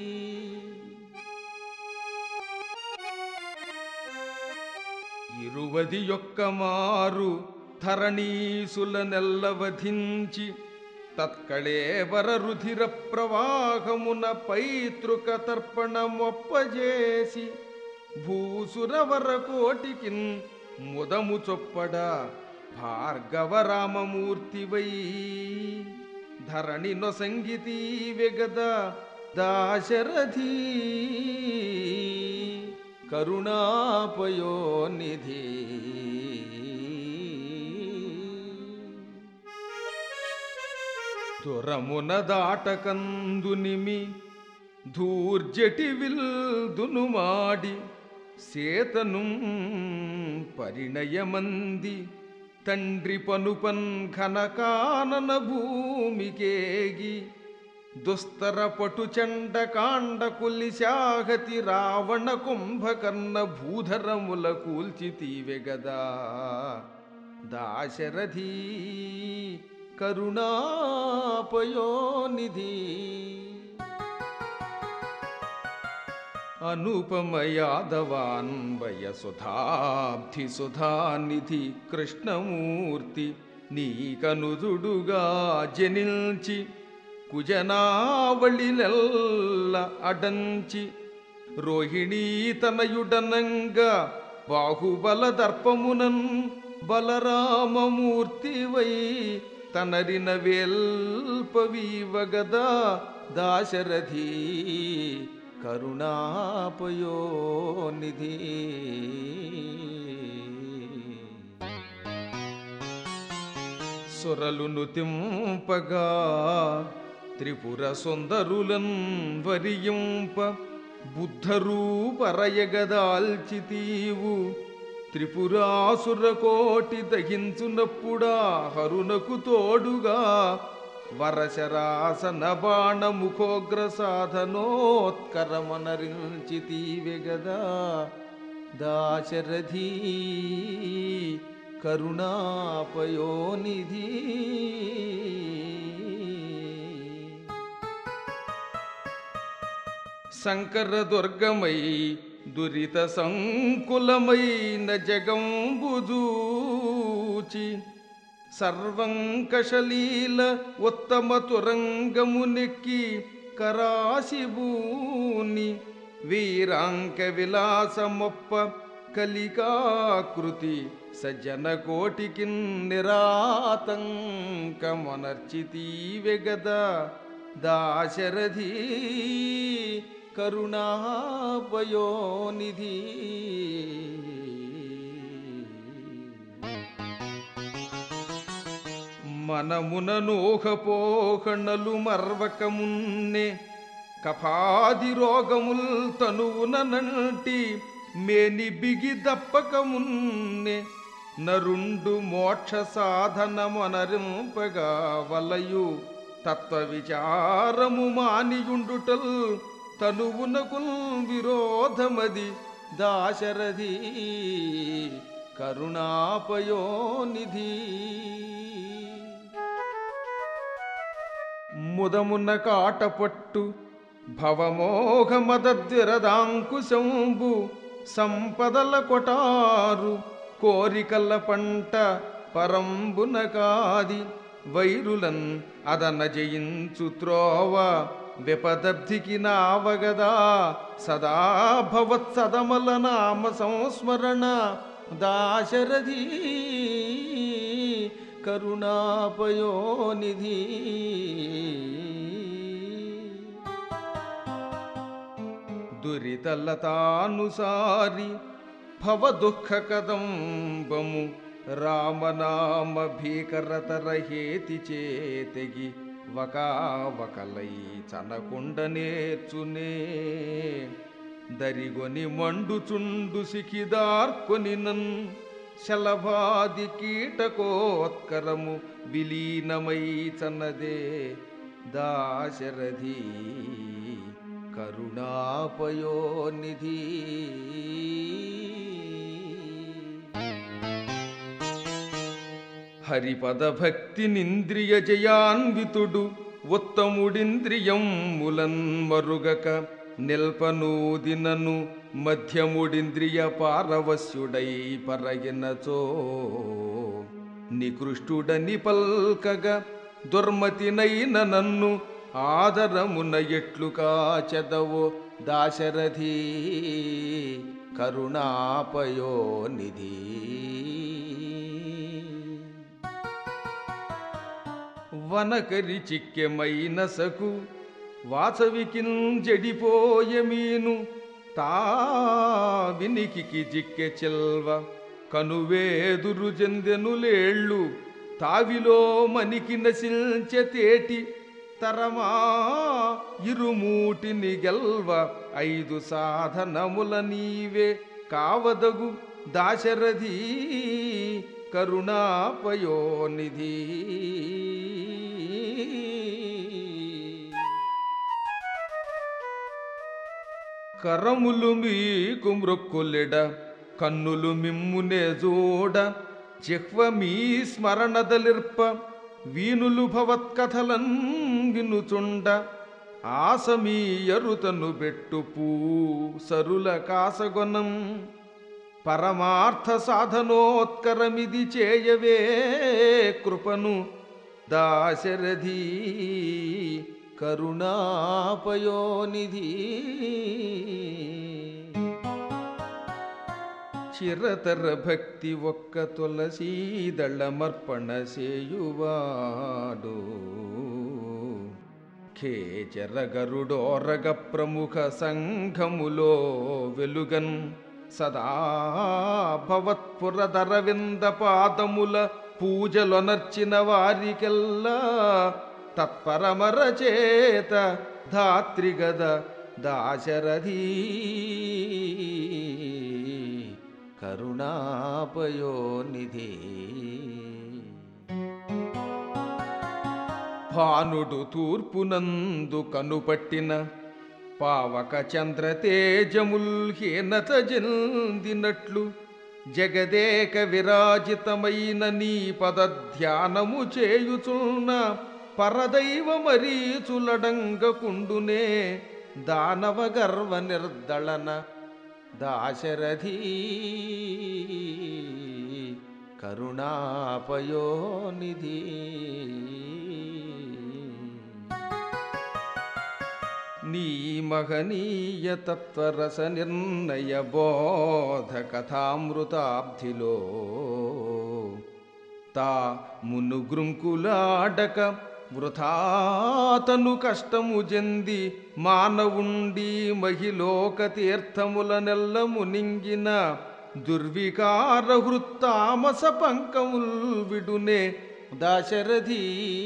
ఇరువది యొక్క మారు ధరణీసుల నెల్లవధించి తత్కళేవర రుధిర ప్రవాహమున పైతృక తర్పణమొప్పజేసి భూసురవర కోటికిన్ ముదము చొప్పడ భార్గవరామమూర్తివై ధరణి నొసంగితీ వెగద దాశరథీ కరుణాపయోనిధి తురమున దాటకందునిమి ధూర్జటి విల్దును మాడి సేతను పరిణయమంది తండ్రి పనుపన్ ఘనకానన భూమికేగి దుస్తర పటు చండ కాండ కులిశాహతి రావణ కుంభకర్ణ భూధరముల కూల్చితీవె గదా దాశరథీ కరుణాపయోనిధి అనుపమయాదవాన్వయ సుధాబ్ధి సుధానిధి కృష్ణమూర్తి నీకనుదుడుగా జనిల్చి కుజనావళిలెల్ల అడంచి రోహిణీ తనయుడనంగా బాహుబల దర్పమునన్ బలరామమూర్తివై తనరిన వేల్పవీవగదా దాశరథీ కరుణాపయోనిధి సురలును తింపగా త్రిపుర సుందరులన్ వరియింప బుద్ధరూపరయగదాల్చితీవు త్రిపురాసుర కోటి దహించునప్పుడా హరునకు తోడుగా వరశరాసన బాణ ముఖోగ్ర సాధనోత్కరమనరించితీవె గదా దాశరథీ కరుణాపయోనిధి శంకర దుర్గమై దురిత సంకులమైన జగంబుదూచి సర్వంకషలీల ఉత్తమ తురంగమునెక్కి కరాశిభూని వీరాంక విలాసమొప్ప కలికాకృతి సజ్జన కోటికి నిరాతంకమనర్చితీవె గదా దాశరథీ కరుణాపయోనిధి మనమున నోహపోహణలు మర్వకమున్నే కఫాది రోగముల్ తనువున నంటి మేని బిగి దప్పకమున్నే నరుండు మోక్ష సాధనమనరింపగా వలయు తత్వ విచారము మానియుండుటల్ తనువునకు విరోధమది దాశరథి కరుణాపయోనిధి ముదమున కాటపట్టు భవమోహమదద్విరదాంకుశంబు సంపదల కొటారు కోరికల పంట పరంబున కాది వైరులన్ అదన జయించు త్రోవ విపదబ్ధికి నావగదా సదా భవత్సదమల నామ సంస్మరణ దాశరథీ కరుణాపయోనిధి దురితలతానుసారి భవ దుఃఖ కదంబము రామనామ భీకరతర హేతి చేతగి వకావకలై చనకుండ నేర్చునే దరిగొని మండుచుండు సికిదార్కొని నన్ శలభాది కీటకోత్కరము విలీనమై చన్నదే దాశరథి కరుణాపయోనిధి హరిపద భక్తి నింద్రియ జయాన్వితుడు ఉత్తముడింద్రియంములన్ మరుగక నిల్పనూదినను మధ్యముడింద్రియ పారవశ్యుడై పరగినచో నికృష్టుడని పల్కగా దుర్మతినైన నన్ను ఆదరమున ఎట్లు కాచెదవో దాశరథి కరుణాపయోనిధి వనకరి చిక్కెమైనసకు వాసవికిన్ జడిపోయ మీను తా వినికికి జిక్కె చెల్వ కనువేదురు జందెనులేళ్ళు తావిలో మనికి నశించె తేటి తరమా ఇరుమూటిని గెల్వ ఐదు సాధనముల నీవే కావదగు దాశరథి కరుణాపయోనిధి కరములు మీకు మృక్కులెడ కన్నులు మిమ్మునే జోడ జిహ్వ మీ స్మరణదలిర్ప వీనులు భవత్కథలన్ వినుచుండ ఆస మీ ఎరుతను బెట్టు పూ సరుల కాసగొనం పరమార్థ సాధనోత్కరమిది చేయవే కృపను దాశరథి కరుణాపయోనిధి చిరతర భక్తి ఒక్క తులసీదళమర్పణ సేయువాడు ఖేచర గరుడోరగ ప్రముఖ సంఘములో వెలుగన్ సదా భవత్పురధరవింద పాదముల పూజలొనర్చిన వారికెల్లా తత్పరమర చేత ధాత్రిగద దాశరథీ కరుణాపయోనిధి భానుడు తూర్పునందు కనుపట్టిన పావక చంద్ర తేజముల్ హీనత చెందినట్లు జగదేక విరాజితమైన నీ పద ధ్యానము చేయుచున్న పరదైవ మరీచులడంగకుండునే దానవ గర్వ నిర్దళన దాశరథీ కరుణాపయోనిధి నీ మహనీయ తత్వరస నిర్ణయ బోధ కథామృతాబ్ధిలో తా మునుగృంకులాడక వృథాతను కష్టము చెంది మానవుండి మహిలోక తీర్థముల నెల్ల మునింగిన దుర్వికార హృత్తామస పంకముల్ విడునే దాశరథి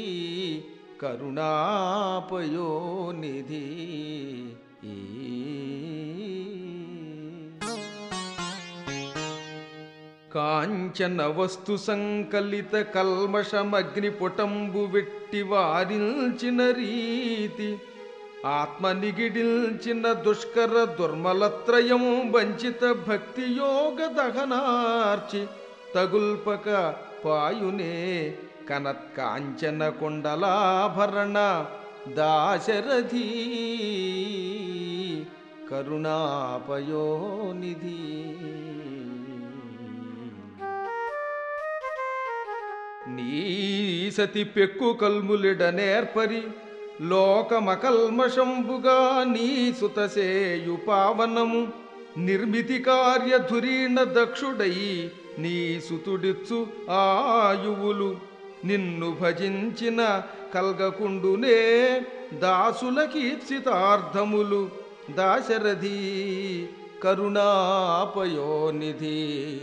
కరుణాపయోనిధి కాంచన వస్తు సంకలిత కల్మషమగ్నిపుటంబు వెట్టి వారించిన రీతి ఆత్మ నిగిడిల్చిన దుష్కర దుర్మలత్రయం వంచిత భక్తి యోగ దహనార్చి తగుల్పక పాయునే కనత్కాంచన కుండలాభరణ దాశరథీ కరుణాపయోనిధి నీ సతి పెక్కు కల్ములిడ నేర్పరి లోకమకల్మషంబుగా నీ సుతసేయు పావనము నిర్మితి కార్య ధురీణ దక్షుడై నీ సుతుడిచ్చు ఆయువులు నిన్ను భజించిన కల్గకుండునే దాసుల కీర్తితార్థములు దాశరథి కరుణాపయోనిధి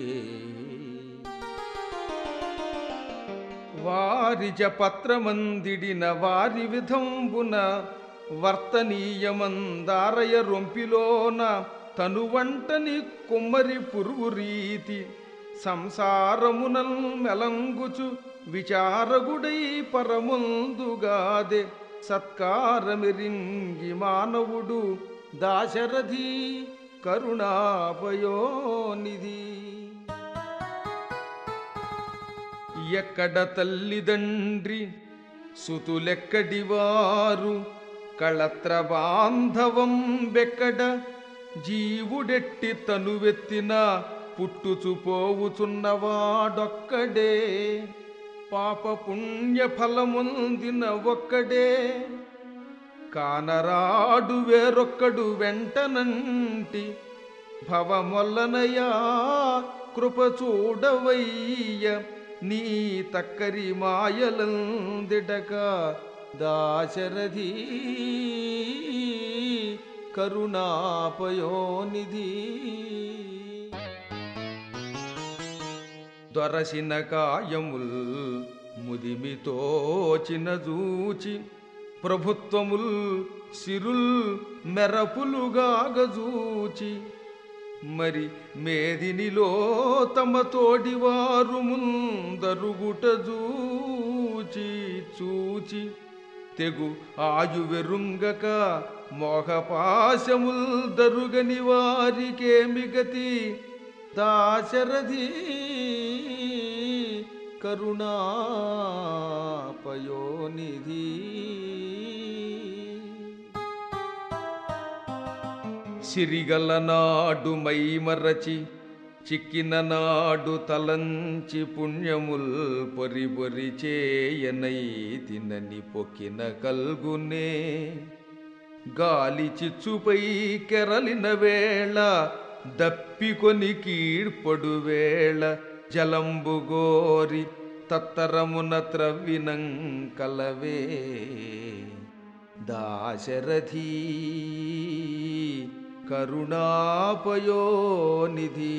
వారిజ పత్రమందిడిన వారి విధంబున వర్తనీయమందారయ రొంపిలోన తనువంటని కుమ్మరి పురుగు రీతి సంసారమునల్ మెలంగుచు విచారగుడై పరముందుగాదే సత్కారమిరింగి మానవుడు దాశరథి కరుణాపయోనిధి ఎక్కడ తల్లిదండ్రి సుతులెక్కడివారు కళత్ర బాంధవం బెక్కడ జీవుడెట్టి తనువెత్తిన పుట్టుచు పోవుచున్నవాడొక్కడే పాప పుణ్య ఫలముందిన ఒక్కడే కానరాడు వేరొక్కడు వెంటనంటి భవమొల్లనయా కృప చూడవయ్య నీ తక్కరి మాయలందిడక దాశరథి కరుణాపయోనిధి దొరసిన కాయముల్ ముదిమితోచిన జూచి ప్రభుత్వముల్ సిరుల్ మెరపులుగాగజూచి మరి మేదినిలో తమ తోడివారు ముందరుగుట జూచి చూచి తెగు ఆయువెరుంగక మోహపాశముల్ దరుగని వారికేమి గతి దాశరథి కరుణాపయోనిధి సిరిగల నాడు మైమరచి చిక్కిన నాడు తలంచి పుణ్యముల్ పొరి పొరి చేయనై తినని పొక్కిన కల్గునే గాలి చిచ్చుపై కెరలిన వేళ దప్పికొని కీడ్పడు వేళ జలంబు గోరి తత్తరమున త్రవ్వినం కలవే దాశరథీ కరుణాపయోనిధి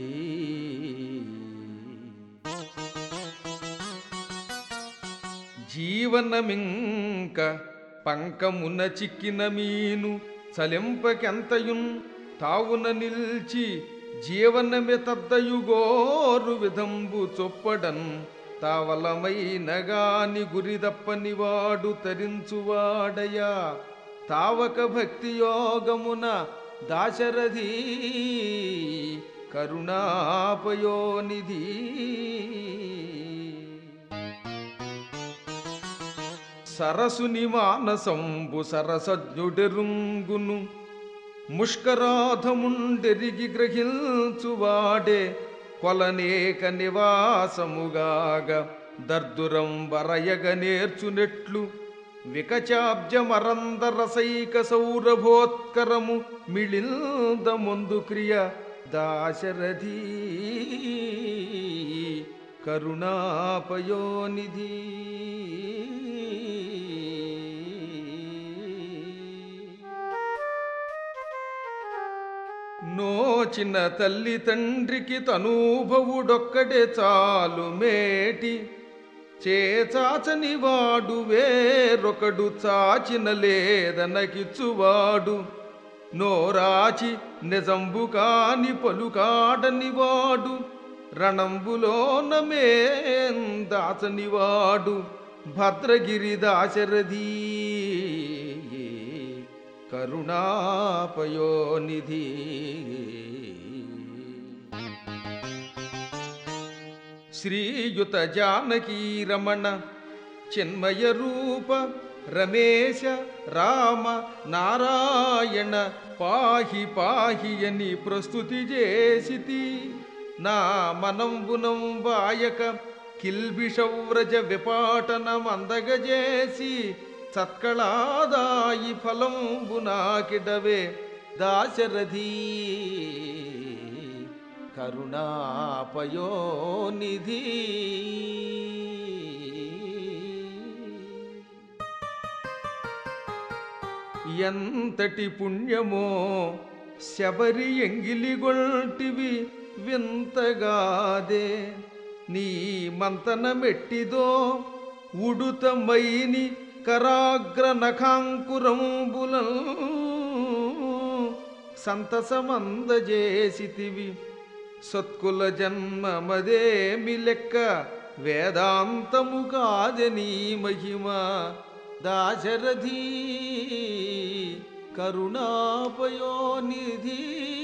జీవనమింక పంకమున చిక్కిన మీను చలింపకెంతయున్ తావున నిల్చి జీవనమే తద్దయుగోరు విధంబు చొప్పడన్ తావలమైన గాని గురిదప్పని వాడు తరించువాడయా తావక భక్తి యోగమున దాశరథి కరుణాపయోనిధి సరసుని మానసంబు సరసజ్ఞుడెరుంగును ముష్కరాధముండెరిగి గ్రహించువాడే కొలనేక నివాసముగాగ దర్దురం వరయగ నేర్చునెట్లు వికచాబ్జమరంద రసైక సౌరభోత్కరము మిళింద ముందు క్రియ దాశరథీ కరుణాపయోనిధి నోచిన తల్లి తండ్రికి తనూభవుడొక్కడే చాలు మేటి చేచాచని వాడు వేరొకడు చాచిన లేదనకిచ్చువాడు నోరాచి నిజంబు కాని పలుకాడని వాడు రణంబులోన మేందాచని వాడు భద్రగిరి దాశరథీ కరుణాపయోనిధి శ్రీయుత జానకీ రమణ చిన్మయ రూప రమేశ రామ నారాయణ పాహి పాహి అని ప్రస్తుతి చేసితి నా మనంబునం వాయక కిల్బిషవ్రజ విపాటనమందగజేసి సత్కళాదాయి ఫలంబు నాకిడవే దాశరథీ కరుణాపయోనిధి ఎంతటి పుణ్యమో శబరి ఎంగిలిగొల్టివి వింతగాదే నీ మంతన మెట్టిదో ఉడుతమైని కరాగ్ర నఖాంకురంబుల సంతసమందజేసితివి సత్కుల జన్మమదేమి లెక్క వేదాంతము కాదని మహిమ దాశరథీ కరుణాపయోనిధి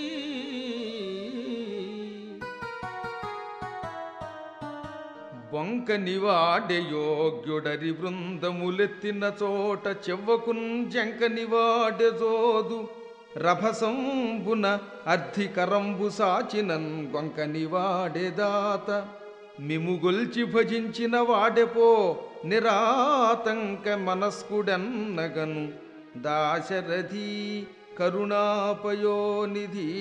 బొంక నివాడె యోగ్యుడరి బృందములెత్తిన చోట చెవ్వకున్ జంక నివాడె జోదు రభసంబున అర్థికరంబు సాచినన్ గొంక నివాడె దాత మిముగొల్చి భజించిన వాడెపో నిరాతంక మనస్కుడన్నగను దాశరథీ కరుణాపయోనిధి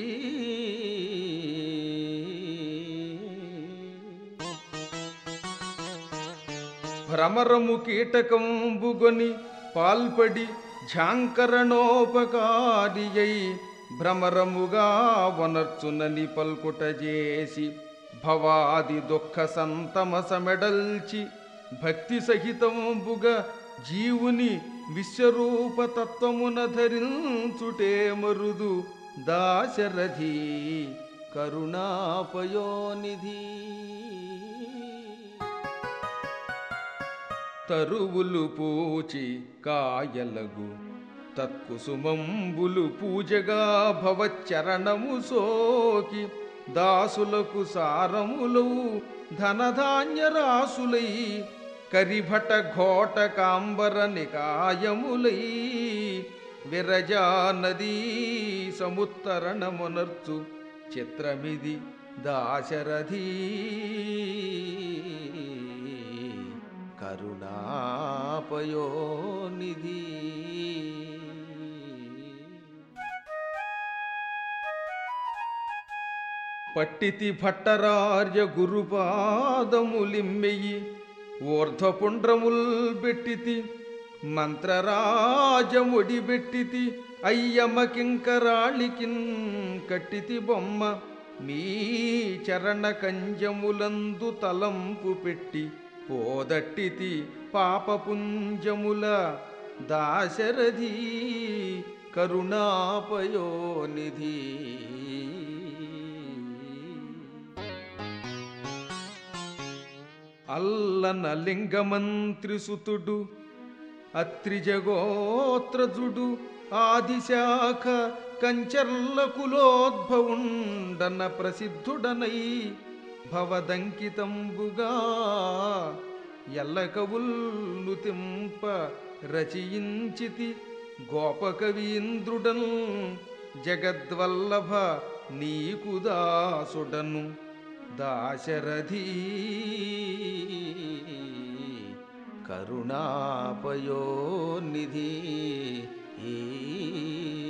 భ్రమరము కీటకంబుగొని పాల్పడి ఝాంకరణోపకారియై భ్రమరముగా వనర్చునని పల్కుట చేసి భవాది దుఃఖ సంతమసమెడల్చి భక్తి సహితంబుగా జీవుని విశ్వరూపతత్వమున ధరించుటే మరుదు దాశరథి కరుణాపయోనిధి తరువులు పూచి కాయలగు తత్కుసుమంబులు పూజగా భవచ్చరణము సోకి దాసులకు సారములు ధనధాన్య రాసులై కరిభట ఘోట కాంబర నికాయములై విరజా నదీ సముత్తరణమునర్చు చిత్రమిది దాశరథీ కరుణాపయోనిధి పట్టితి భట్టరార్య గురుపాదములిమ్మెయి ఊర్ధ్వపుండ్రముల్ బెట్టితి మంత్రరాజముడి బెట్టితి అయ్యమ్మ కింకరాళికిన్ కట్టితి బొమ్మ మీ చరణ కంజములందు తలంపు పెట్టి పోదట్టితి పాపపుంజముల దాశరథి కరుణాపయోనిధి అల్లన లింగమంత్రిసుతుడు అత్రిజగోత్రజుడు ఆదిశాఖ కంచర్ల కులోద్భవుండన ప్రసిద్ధుడనై భవదంకితంబుగా ఎల్లకవుల్ను తింప రచయించితి గోపకవీంద్రుడను జగద్వల్లభ నీకు దాసుడను దాశరథీ కరుణాపయోనిధి ఈ